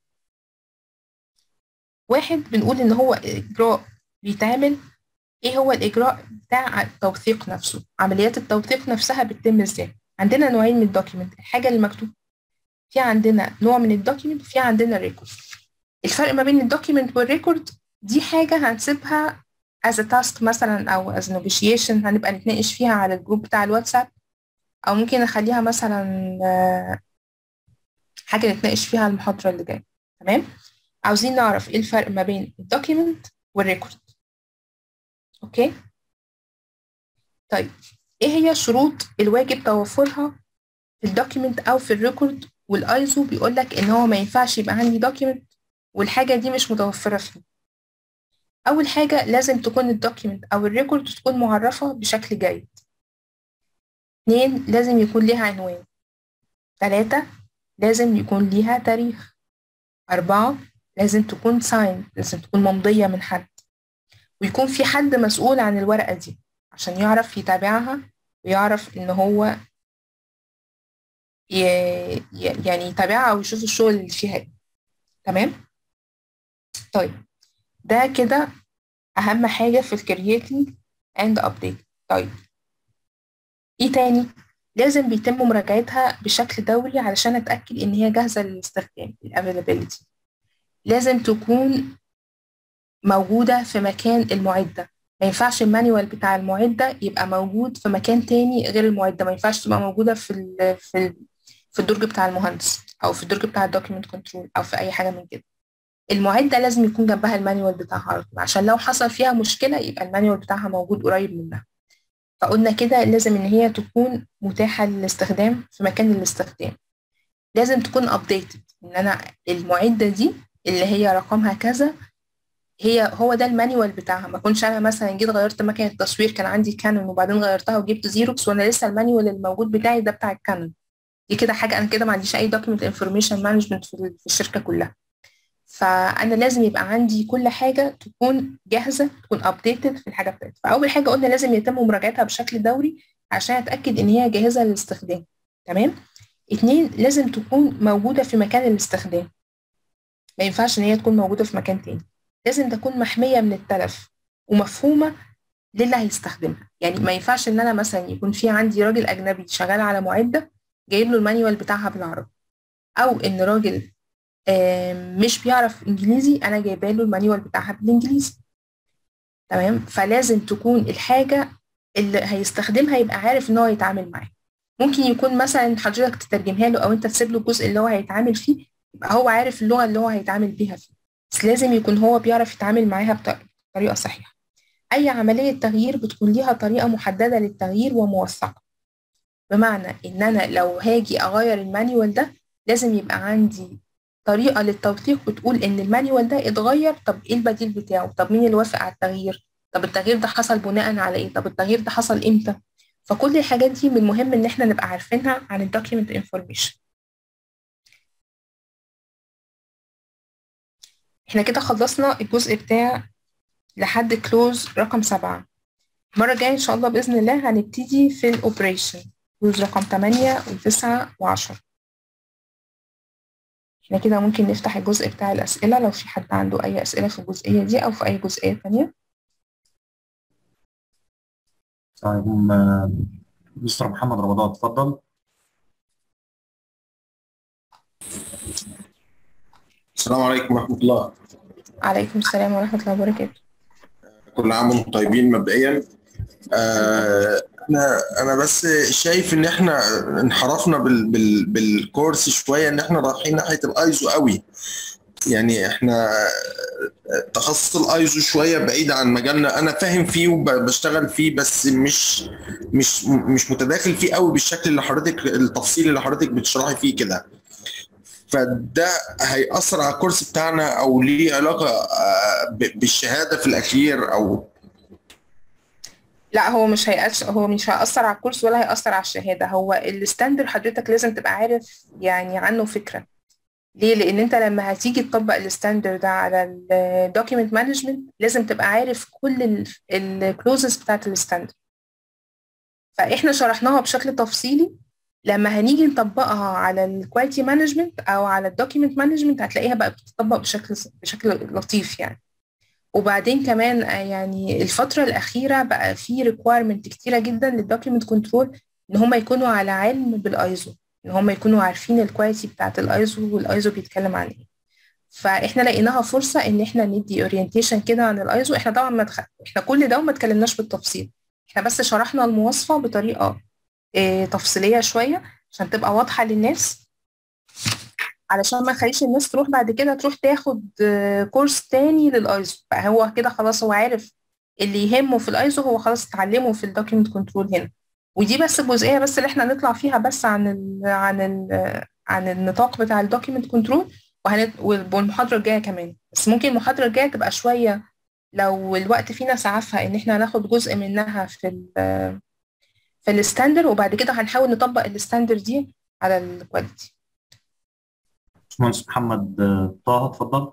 واحد بنقول ان هو اجراء بيتعمل ايه هو الاجراء بتاع التوثيق نفسه عمليات التوثيق نفسها بتتم ازاي عندنا نوعين من الدوكيمنت الحاجه اللي مكتوب في عندنا نوع من الدوكيمنت وفي عندنا ريكورد الفرق ما بين الدوكيمنت والريكورد دي حاجه هنسيبها as a task مثلا او as negotiation هنبقى نتناقش فيها على الجروب بتاع الواتساب او ممكن نخليها مثلا حاجه نتناقش فيها المحاضره اللي جايه تمام عاوزين نعرف ايه الفرق ما بين الدوكيمنت والريكورد اوكي طيب ايه هي شروط الواجب توفرها في الدوكيمنت او في الريكورد والايزو بيقول لك ان هو ما ينفعش يبقى عندي دوكيمنت والحاجه دي مش متوفره فيه اول حاجه لازم تكون الدوكيمنت او الريكورد تكون معرفه بشكل جيد اتنين لازم يكون ليها عنوان تلاتة لازم يكون ليها تاريخ أربعة لازم تكون ساين لازم تكون ممضية من حد ويكون في حد مسؤول عن الورقة دي عشان يعرف يتابعها ويعرف إن هو ي... يعني يتابعها ويشوف الشغل اللي فيها ايه تمام طيب ده كده أهم حاجة في الكرييتنج اند ابديت طيب ايه تاني لازم بيتم مراجعتها بشكل دوري علشان اتاكد ان هي جاهزه للاستخدام الافيلابيلتي لازم تكون موجوده في مكان المعده ما ينفعش المانيوال بتاع المعده يبقى موجود في مكان تاني غير المعده ما ينفعش تبقى موجوده في ال في ال في الدرج بتاع المهندس او في الدرج بتاع الدوكيمنت كنترول او في اي حاجه من كده المعده لازم يكون جنبها المانيوال بتاعها على طول عشان لو حصل فيها مشكله يبقى المانيوال بتاعها موجود قريب منها فقلنا كده لازم ان هي تكون متاحه للاستخدام في مكان الاستخدام لازم تكون ابديتد ان انا المعده دي اللي هي رقمها كذا هي هو ده المانيوال بتاعها ما كنتش انا مثلا جيت غيرت مكنه التصوير كان عندي كانون وبعدين غيرتها وجبت زيروكس وانا لسه المانيوال الموجود بتاعي ده بتاع الكانون دي كده حاجه انا كده ما عنديش اي دوكيمنت انفورميشن مانجمنت في الشركه كلها فانا لازم يبقى عندي كل حاجه تكون جاهزه تكون ابديتد في الحاجه بتاعتي فاول حاجه قلنا لازم يتم مراجعتها بشكل دوري عشان اتاكد ان هي جاهزه للاستخدام تمام اتنين لازم تكون موجوده في مكان الاستخدام ما ينفعش ان هي تكون موجوده في مكان تاني لازم تكون محميه من التلف ومفهومه للي هيستخدمها يعني ما ينفعش ان انا مثلا يكون في عندي راجل اجنبي شغال على معده جايب له المانيوال بتاعها بالعربي او ان راجل مش بيعرف انجليزي انا جايبه له المانيوال بتاعها بالانجليزي تمام فلازم تكون الحاجه اللي هيستخدمها يبقى عارف ان هو يتعامل معاها ممكن يكون مثلا حضرتك تترجمها له او انت تسيب له الجزء اللي هو هيتعامل فيه يبقى هو عارف اللغه اللي هو هيتعامل بيها فيه بس لازم يكون هو بيعرف يتعامل معاها بطريقه صحيحه اي عمليه تغيير بتكون ليها طريقه محدده للتغيير وموثقه بمعنى ان انا لو هاجي اغير المانيوال ده لازم يبقى عندي طريقه للتوثيق بتقول ان المانيوال ده اتغير طب ايه البديل بتاعه طب مين اللي وافق على التغيير طب التغيير ده حصل بناء على ايه طب التغيير ده حصل امتى فكل الحاجات دي من المهم ان احنا نبقى عارفينها عن الدوكيمنت انفورميشن احنا كده خلصنا الجزء بتاع لحد كلوز رقم سبعة المرة الجاية إن شاء الله بإذن الله هنبتدي في الأوبريشن كلوز رقم تمانية وتسعة وعشرة احنا كده ممكن نفتح الجزء بتاع الأسئلة لو في حد عنده أي أسئلة في الجزئية دي أو في أي جزئية تانية طيب مستر محمد رمضان اتفضل السلام عليكم ورحمة الله عليكم السلام ورحمة الله وبركاته كل عام وانتم طيبين مبدئيا آه انا انا بس شايف ان احنا انحرفنا بال بال بالكورس شويه ان احنا رايحين ناحيه الايزو قوي يعني احنا تخصص الايزو شويه بعيد عن مجالنا انا فاهم فيه وبشتغل فيه بس مش مش مش متداخل فيه قوي بالشكل اللي حضرتك التفصيل اللي حضرتك بتشرحي فيه كده فده هيأثر على الكورس بتاعنا او ليه علاقه بالشهاده في الاخير او لا هو مش هيأثر هو مش هيأثر على الكورس ولا هيأثر على الشهادة هو الستاندر حضرتك لازم تبقى عارف يعني عنه فكرة ليه؟ لأن أنت لما هتيجي تطبق الستاندر ده على الدوكيمنت مانجمنت لازم تبقى عارف كل الكلوزز بتاعت الستاندر فإحنا شرحناها بشكل تفصيلي لما هنيجي نطبقها على الكواليتي مانجمنت أو على الدوكيمنت مانجمنت هتلاقيها بقى بتطبق بشكل بشكل لطيف يعني وبعدين كمان يعني الفترة الأخيرة بقى في ريكويرمنت كتيرة جدا للدوكيمنت كنترول إن هم يكونوا على علم بالأيزو إن هم يكونوا عارفين الكواليتي بتاعت الأيزو والأيزو بيتكلم عن إيه فإحنا لقيناها فرصة إن إحنا ندي أورينتيشن كده عن الأيزو إحنا طبعا ما دخل... إحنا كل ده وما اتكلمناش بالتفصيل إحنا بس شرحنا المواصفة بطريقة إيه تفصيلية شوية عشان تبقى واضحة للناس علشان ما نخليش الناس تروح بعد كده تروح تاخد كورس تاني للايزو فهو كده خلاص هو عارف اللي يهمه في الايزو هو خلاص اتعلمه في الدوكيمنت كنترول هنا ودي بس الجزئيه بس اللي احنا نطلع فيها بس عن ال عن ال عن النطاق بتاع الدوكيمنت كنترول وهنت والمحاضره الجايه كمان بس ممكن المحاضره الجايه تبقى شويه لو الوقت فينا سعفها ان احنا هناخد جزء منها في ال في الستاندر وبعد كده هنحاول نطبق الستاندر دي على الكواليتي باشمهندس محمد طه اتفضل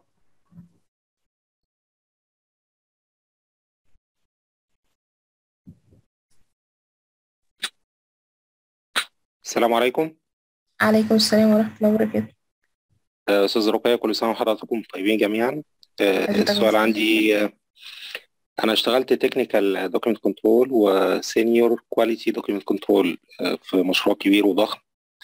السلام عليكم عليكم السلام ورحمة الله وبركاته أستاذ رقية كل سنة وحضراتكم طيبين جميعا السؤال عندي أنا اشتغلت تكنيكال دوكيمنت كنترول وسينيور كواليتي دوكيمنت كنترول في مشروع كبير وضخم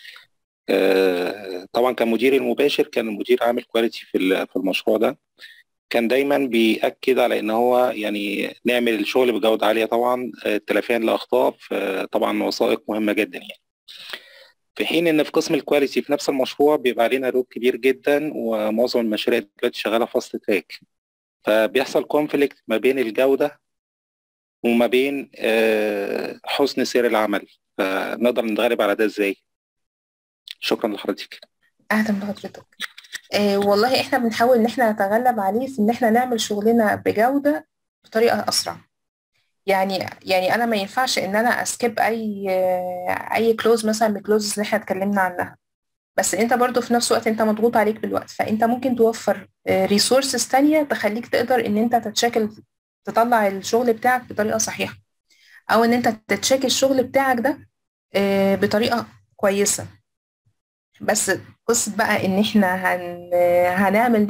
طبعا كان مديري المباشر كان المدير عامل كواليتي في في المشروع ده كان دايما بيأكد على ان هو يعني نعمل الشغل بجودة عالية طبعا تلافيا لأخطاء طبعا وثائق مهمة جدا يعني في حين ان في قسم الكواليتي في نفس المشروع بيبقى علينا لود كبير جدا ومعظم المشاريع دلوقتي شغاله فاست تراك فبيحصل كونفليكت ما بين الجوده وما بين حسن سير العمل فنقدر نتغلب على ده ازاي شكرا لحضرتك اهلا بحضرتك آه والله احنا بنحاول ان احنا نتغلب عليه في ان احنا نعمل شغلنا بجوده بطريقه اسرع يعني يعني انا ما ينفعش ان انا اسكيب اي اي كلوز مثلا من الكلوز اللي احنا اتكلمنا عنها بس انت برضو في نفس الوقت انت مضغوط عليك بالوقت فانت ممكن توفر ريسورسز تانية تخليك تقدر ان انت تتشاكل تطلع الشغل بتاعك بطريقه صحيحه او ان انت تتشاكل الشغل بتاعك ده بطريقه كويسه بس قصه بقى ان احنا هن... هنعمل ده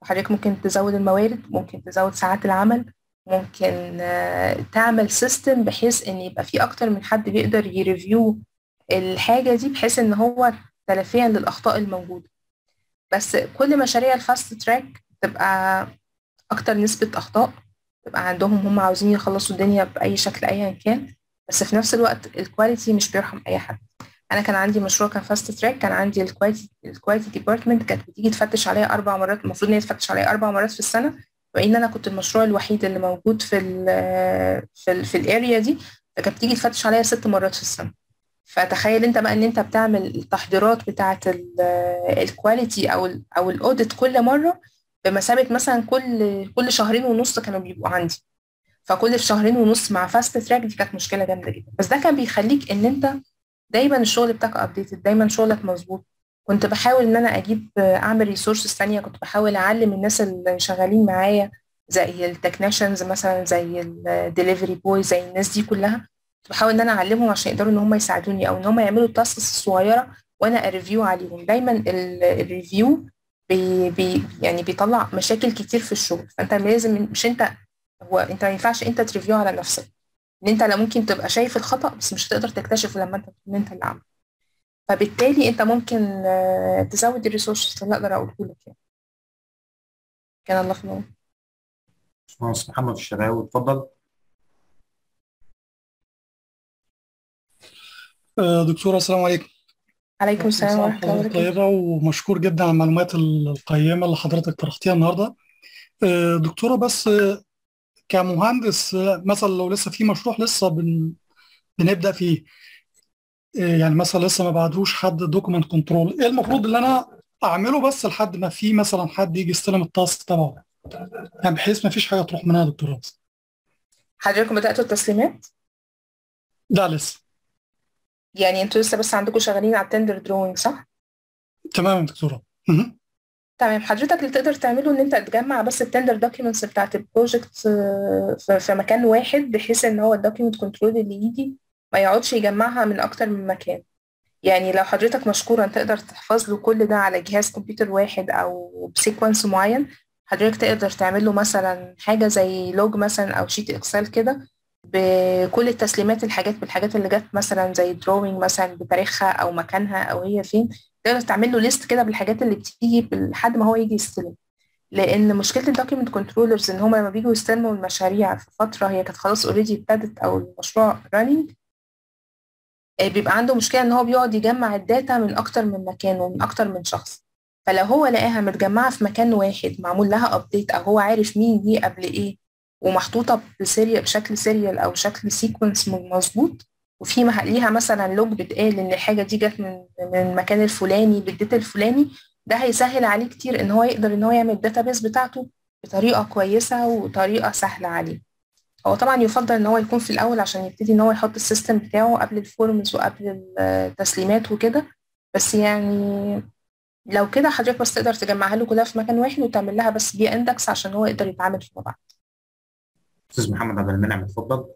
وحضرتك ممكن تزود الموارد ممكن تزود ساعات العمل ممكن تعمل سيستم بحيث ان يبقى في اكتر من حد بيقدر يريفيو الحاجه دي بحيث ان هو تلافيا للاخطاء الموجوده بس كل مشاريع الفاست تراك تبقى اكتر نسبه اخطاء تبقى عندهم هم عاوزين يخلصوا الدنيا باي شكل ايا كان بس في نفس الوقت الكواليتي مش بيرحم اي حد انا كان عندي مشروع كان فاست تراك كان عندي الكواليتي الكواليتي ديبارتمنت كانت بتيجي تفتش عليا اربع مرات المفروض ان هي تفتش عليا اربع مرات في السنه وان انا كنت المشروع الوحيد اللي موجود في ال في ال في الاريا دي فكانت بتيجي تفتش عليا ست مرات في السنه فتخيل انت بقى ان انت بتعمل التحضيرات بتاعه الكواليتي او ال او الاوديت كل مره بمثابه مثلا كل كل شهرين ونص كانوا بيبقوا عندي فكل شهرين ونص مع فاست تراك دي كانت مشكله جامده جدا بس ده كان بيخليك ان انت دايما الشغل بتاعك ابديتد دايما شغلك مظبوط كنت بحاول ان انا اجيب اعمل ريسورسز ثانيه كنت بحاول اعلم الناس اللي شغالين معايا زي التكنيشنز مثلا زي الدليفري بوي زي الناس دي كلها كنت بحاول ان انا اعلمهم عشان يقدروا ان هم يساعدوني او ان هم يعملوا التاسكس الصغيره وانا اريفيو عليهم دايما الريفيو بي بي يعني بيطلع مشاكل كتير في الشغل فانت لازم مش انت هو انت ما ينفعش انت تريفيو على نفسك ان انت لا ممكن تبقى شايف الخطا بس مش هتقدر تكتشفه لما انت تكون انت اللي عامله فبالتالي انت ممكن تزود الريسورسز اللي اقدر اقوله لك يعني كان الله في العون باشمهندس محمد الشراوي اتفضل دكتورة السلام عليكم عليكم السلام ورحمة الله وبركاته طيبة ومشكور جدا على المعلومات القيمة اللي حضرتك طرحتيها النهاردة دكتورة بس كمهندس مثلا لو لسه في مشروع لسه بن بنبدأ فيه يعني مثلا لسه ما بعدوش حد دوكيمنت كنترول ايه المفروض اللي انا اعمله بس لحد ما في مثلا حد يجي يستلم التاسك تبعه يعني بحيث ما فيش حاجه تروح منها يا دكتور بس حضراتكم بدأتوا التسليمات؟ لا لسه يعني انتوا لسه بس عندكم شغالين على التندر دروينج صح؟ تمام يا دكتوره تمام حضرتك اللي تقدر تعمله ان انت تجمع بس التندر دوكيومنتس بتاعت البروجكت في مكان واحد بحيث ان هو الدوكيومنت كنترول اللي يجي ما يقعدش يجمعها من اكتر من مكان يعني لو حضرتك مشكورا تقدر تحفظ له كل ده على جهاز كمبيوتر واحد او بسيكونس معين حضرتك تقدر تعمل له مثلا حاجه زي لوج مثلا او شيت اكسل كده بكل التسليمات الحاجات بالحاجات اللي جت مثلا زي دروينج مثلا بتاريخها او مكانها او هي فين تقدر تعمل له ليست كده بالحاجات اللي بتيجي لحد ما هو يجي يستلم لان مشكله الدوكيمنت كنترولرز ان هم لما بيجوا يستلموا المشاريع في فتره هي كانت خلاص اوريدي ابتدت او المشروع رانينج بيبقى عنده مشكله ان هو بيقعد يجمع الداتا من اكتر من مكان ومن اكتر من شخص فلو هو لقاها متجمعه في مكان واحد معمول لها ابديت او هو عارف مين دي قبل ايه ومحطوطه بسيريال بشكل سيريال او شكل سيكونس مظبوط وفي ليها مثلا لوج بتقال ان الحاجه دي جت من من المكان الفلاني بالديت الفلاني ده هيسهل عليه كتير ان هو يقدر ان هو يعمل الداتابيس بتاعته بطريقه كويسه وطريقه سهله عليه هو طبعا يفضل ان هو يكون في الاول عشان يبتدي ان هو يحط السيستم بتاعه قبل الفورمز وقبل التسليمات وكده بس يعني لو كده حضرتك بس تقدر تجمعها له كلها في مكان واحد وتعمل لها بس بي اندكس عشان هو يقدر يتعامل فيما بعد استاذ محمد عبد المنعم اتفضل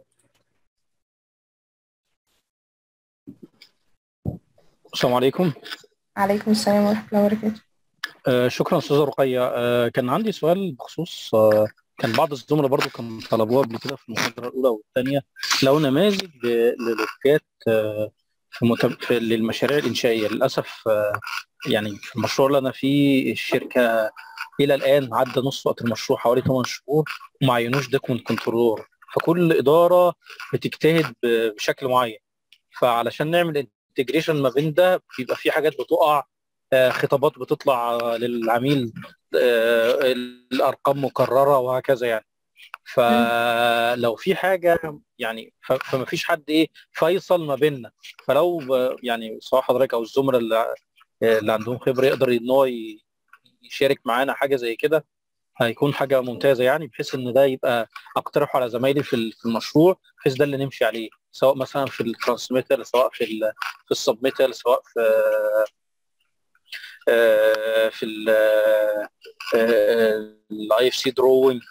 السلام عليكم عليكم السلام ورحمه الله وبركاته آه شكرا استاذه رقيه آه كان عندي سؤال بخصوص آه كان بعض الزملاء برضو كانوا طلبوها قبل كده في المحاضره الاولى والثانيه لو نماذج للوكات آه في, متب... في للمشاريع الانشائيه للاسف آه يعني في المشروع اللي انا فيه الشركه الى الان عدى نص وقت المشروع حوالي 8 شهور وما عينوش دوكمنت كنترولور فكل اداره بتجتهد بشكل معين فعلشان نعمل انتجريشن ما بين ده بيبقى في حاجات بتقع خطابات بتطلع للعميل الارقام مكرره وهكذا يعني فلو في حاجه يعني فما فيش حد ايه فيصل ما بيننا فلو يعني سواء حضرتك او الزملاء اللي, اللي عندهم خبره يقدر ان هو يشارك معانا حاجه زي كده هيكون حاجه ممتازه يعني بحيث ان ده يبقى اقترحه على زمايلي في المشروع بحيث ده اللي نمشي عليه سواء مثلا في الترانسميتر سواء في ال في السبميتر سواء في في الاي اف سي دروينج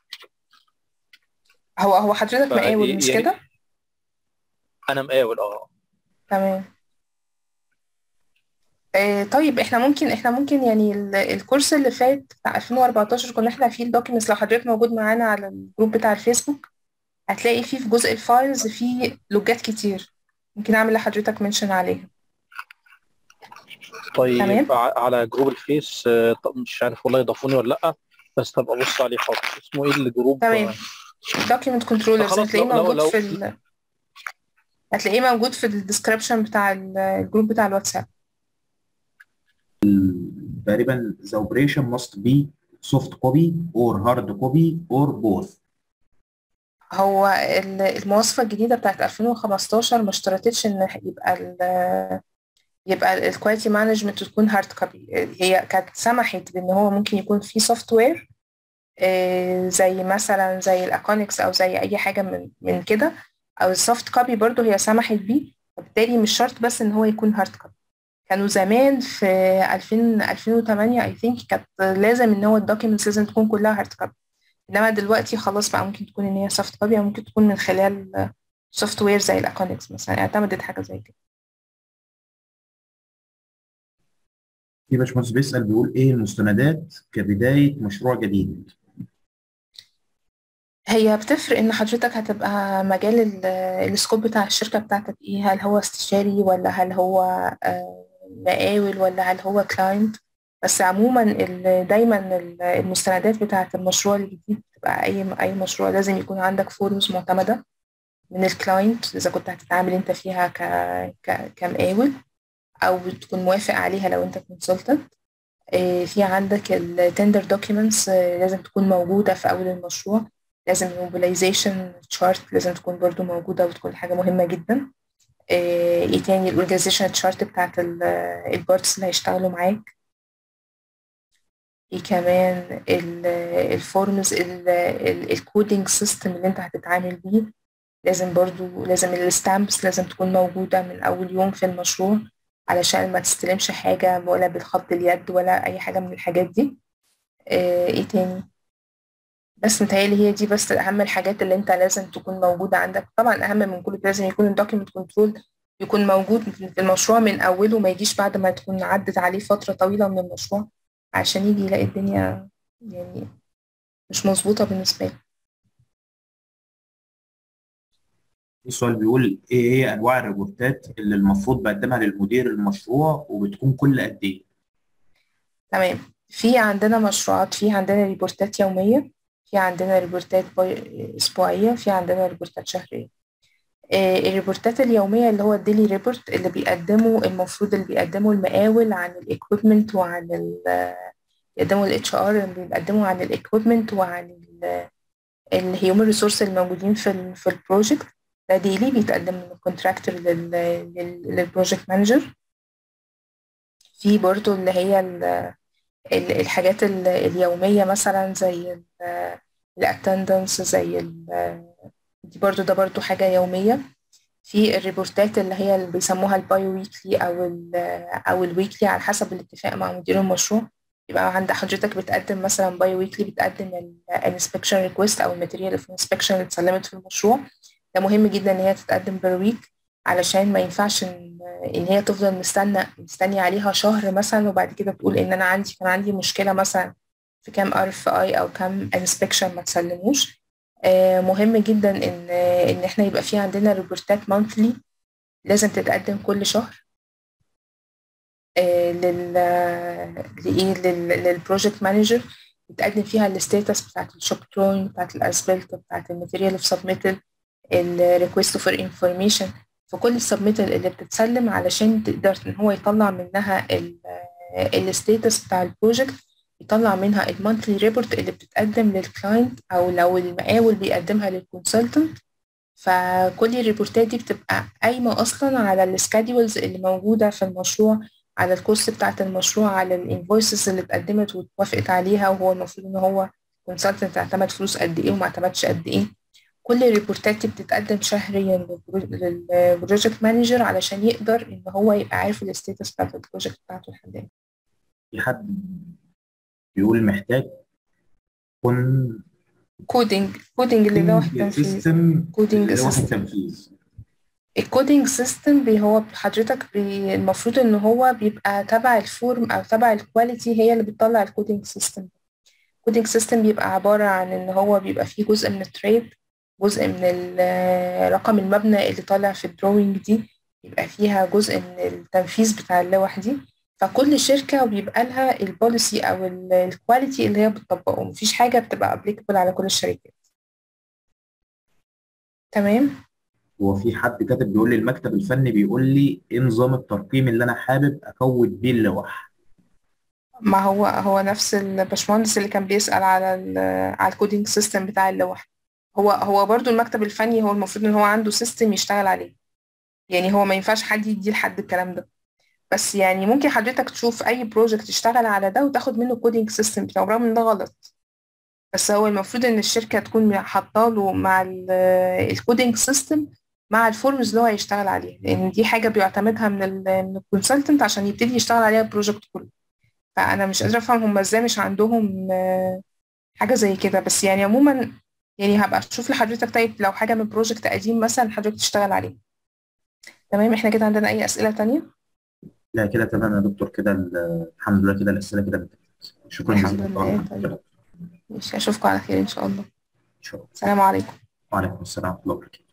هو هو حضرتك مقاول مش يعني كده؟ انا مقاول اه تمام آه طيب احنا ممكن احنا ممكن يعني ال- الكورس اللي فات بتاع 2014 كنا احنا فيه الدوكيومنتس لو حضرتك موجود معانا على الجروب بتاع الفيسبوك هتلاقي فيه في جزء الفايلز فيه لوجات كتير ممكن اعمل لحضرتك منشن عليها طيب تمام ع- على جروب الفيس آه، طب مش عارف والله يضافوني ولا لا بس طب ابص عليه حاضر اسمه ايه الجروب تمام آه، document controllers خلاص هتلاقيه لو لو موجود لو في ال... هتلاقيه موجود في الديسكربشن بتاع ال- الجروب بتاع الواتساب تقريبا the operation must be soft copy or hard copy or both هو ال- المواصفة الجديدة بتاعت 2015 ما اشترطتش ان يبقى ال يبقى الكواليتي مانجمنت تكون هارد كوبي هي كانت سمحت بان هو ممكن يكون في سوفت وير زي مثلا زي الاكونكس او زي اي حاجه من من كده او السوفت كوبي برضو هي سمحت بيه وبالتالي مش شرط بس ان هو يكون هارد كوبي كانوا زمان في 2000 2008 اي ثينك كانت لازم ان هو الدوكيومنتس لازم تكون كلها هارد كوبي انما دلوقتي خلاص بقى ممكن تكون ان هي سوفت كوبي او ممكن تكون من خلال سوفت وير زي الاكونكس مثلا اعتمدت حاجه زي كده في باشمهندس بيسأل بيقول ايه المستندات كبداية مشروع جديد هي بتفرق ان حضرتك هتبقى مجال ال- السكوب بتاع الشركة بتاعتك ايه هل هو استشاري ولا هل هو آه، مقاول ولا هل هو كلاينت بس عموما ال- دايما ال- المستندات بتاعة المشروع الجديد بتبقى اي اي مشروع لازم يكون عندك فورمز معتمدة من الكلاينت اذا كنت هتتعامل انت فيها ك ك كمقاول او تكون موافق عليها لو انت كونسلتنت في عندك التندر دوكيومنتس لازم تكون موجودة في أول المشروع لازم الموبيلايزيشن تشارت لازم تكون برضو موجودة وتكون حاجة مهمة جدا آه، ايه تاني الاورجانيزيشن تشارت بتاعت البارتس اللي هيشتغلوا معاك ايه كمان الفورمز الكودينج سيستم اللي انت هتتعامل بيه لازم برضو لازم الستامبس لازم تكون موجودة من أول يوم في المشروع علشان ما تستلمش حاجة ولا بالخط اليد ولا أي حاجة من الحاجات دي آه، ايه تاني بس متهيألي هي دي بس أهم الحاجات اللي أنت لازم تكون موجودة عندك طبعا أهم من كل ده لازم يكون الدوكيمنت كنترول يكون موجود في المشروع من أوله ما يجيش بعد ما تكون عدت عليه فترة طويلة من المشروع عشان يجي يلاقي الدنيا يعني مش مظبوطة بالنسبة له في سؤال بيقول ايه هي انواع الريبورتات اللي المفروض بقدمها للمدير المشروع وبتكون كل قد ايه تمام في عندنا مشروعات في عندنا ريبورتات يومية في عندنا ريبورتات باي- أسبوعية في عندنا ريبورتات شهرية آه، الريبورتات اليومية اللي هو الديلي ريبورت اللي بيقدمه المفروض اللي بيقدمه المقاول عن الايكويبمنت وعن ال بيقدموا الاتش ار اللي بيقدموا عن الايكويبمنت وعن الهيومن ريسورس الموجودين في ال في البروجكت ده ديلي بيتقدم من الكونتراكتور للبروجكت مانجر في برضو اللي هي ال ال- الحاجات ال- اليومية مثلا زي الاتندنس زي ال- دي برضو ده برضو حاجة يومية في الريبورتات اللي هي اللي بيسموها البايو ويكلي أو ال أو الويكلي على حسب الاتفاق مع مدير المشروع يبقى عند حضرتك بتقدم مثلا بايو ويكلي بتقدم الانسبكشن ريكويست أو الماتيريال اوف انسبكشن اللي اتسلمت في المشروع ده مهم جدا إن هي تتقدم بير ويك علشان ما ينفعش إن إن هي تفضل مستنى مستني عليها شهر مثلا وبعد كده تقول إن أنا عندي كان عندي مشكلة مثلا في كام ار اف اي او كام انسبكشن ما تسلموش آه، مهم جدا ان ان احنا يبقى في عندنا ريبورتات مانثلي لازم تتقدم كل شهر آه، لل لايه لل- للبروجكت مانجر بتقدم فيها الستاتس بتاعت الشوب دروينج بتاعت الاسبلت بتاعت الماتيريال اوف سبميتد الريكوست فور انفورميشن في كل السبميتال اللي بتتسلم علشان تقدر ان هو يطلع منها الستاتس بتاع البروجكت يطلع منها المونثلي ريبورت اللي بتتقدم للكلاينت او لو المقاول بيقدمها للكونسلتنت فكل الريبورتات دي بتبقى قايمه اصلا على السكادولز اللي موجوده في المشروع على الكوست بتاعت المشروع على الانفويسز اللي اتقدمت واتوافقت عليها وهو المفروض ان هو كونسلتنت اعتمد فلوس قد ايه وما اعتمدش قد ايه كل الريبورتات دي بتتقدم شهريا للبروجكت مانجر علشان يقدر ان هو يبقى عارف الستاتس بتاعت البروجكت بتاعته لحد امتى في حد بيقول محتاج يكون كودينج كودينج للوح التنفيذ سيستم كودينج لوح سيستم التنفيذ الكودينج سيستم هو حضرتك بي المفروض ان هو بيبقى تبع الفورم او تبع الكواليتي هي اللي بتطلع الكودينج سيستم الكودينج سيستم بيبقى عبارة عن ان هو بيبقى فيه جزء من التريد جزء من رقم المبنى اللي طالع في الدروينج دي يبقى فيها جزء من التنفيذ بتاع اللوح دي فكل شركة بيبقى لها البوليسي أو الكواليتي اللي هي بتطبقه مفيش حاجة بتبقى ابليكابل على كل الشركات تمام هو في حد كاتب بيقول لي المكتب الفني بيقول لي ايه نظام الترقيم اللي انا حابب اكود بيه اللوح ما هو هو نفس الباشمهندس اللي كان بيسأل على ال على الكودينج سيستم بتاع اللوح هو هو برضو المكتب الفني هو المفروض ان هو عنده سيستم يشتغل عليه يعني هو ما ينفعش حد يدي لحد الكلام ده بس يعني ممكن حضرتك تشوف اي بروجكت تشتغل على ده وتاخد منه كودينج سيستم بتاعه برغم ان ده غلط بس هو المفروض ان الشركه تكون حاطه له مع الكودينج سيستم مع الفورمز اللي هو هيشتغل عليها لان دي حاجه بيعتمدها من من الكونسلتنت عشان يبتدي يشتغل عليها البروجكت كله فانا مش قادره افهم هم ازاي مش عندهم حاجه زي كده بس يعني عموما يعني هبقى اشوف لحضرتك طيب لو حاجه من بروجكت قديم مثلا حضرتك تشتغل عليه تمام احنا كده عندنا اي اسئله تانية لا كده تمام يا دكتور كده الحمد لله كده الاسئله كده انتهت شكرا الحمد جزيلا لله طيب ماشي اشوفكم على خير ان شاء الله ان شاء الله السلام عليكم وعليكم السلام ورحمه الله وبركاته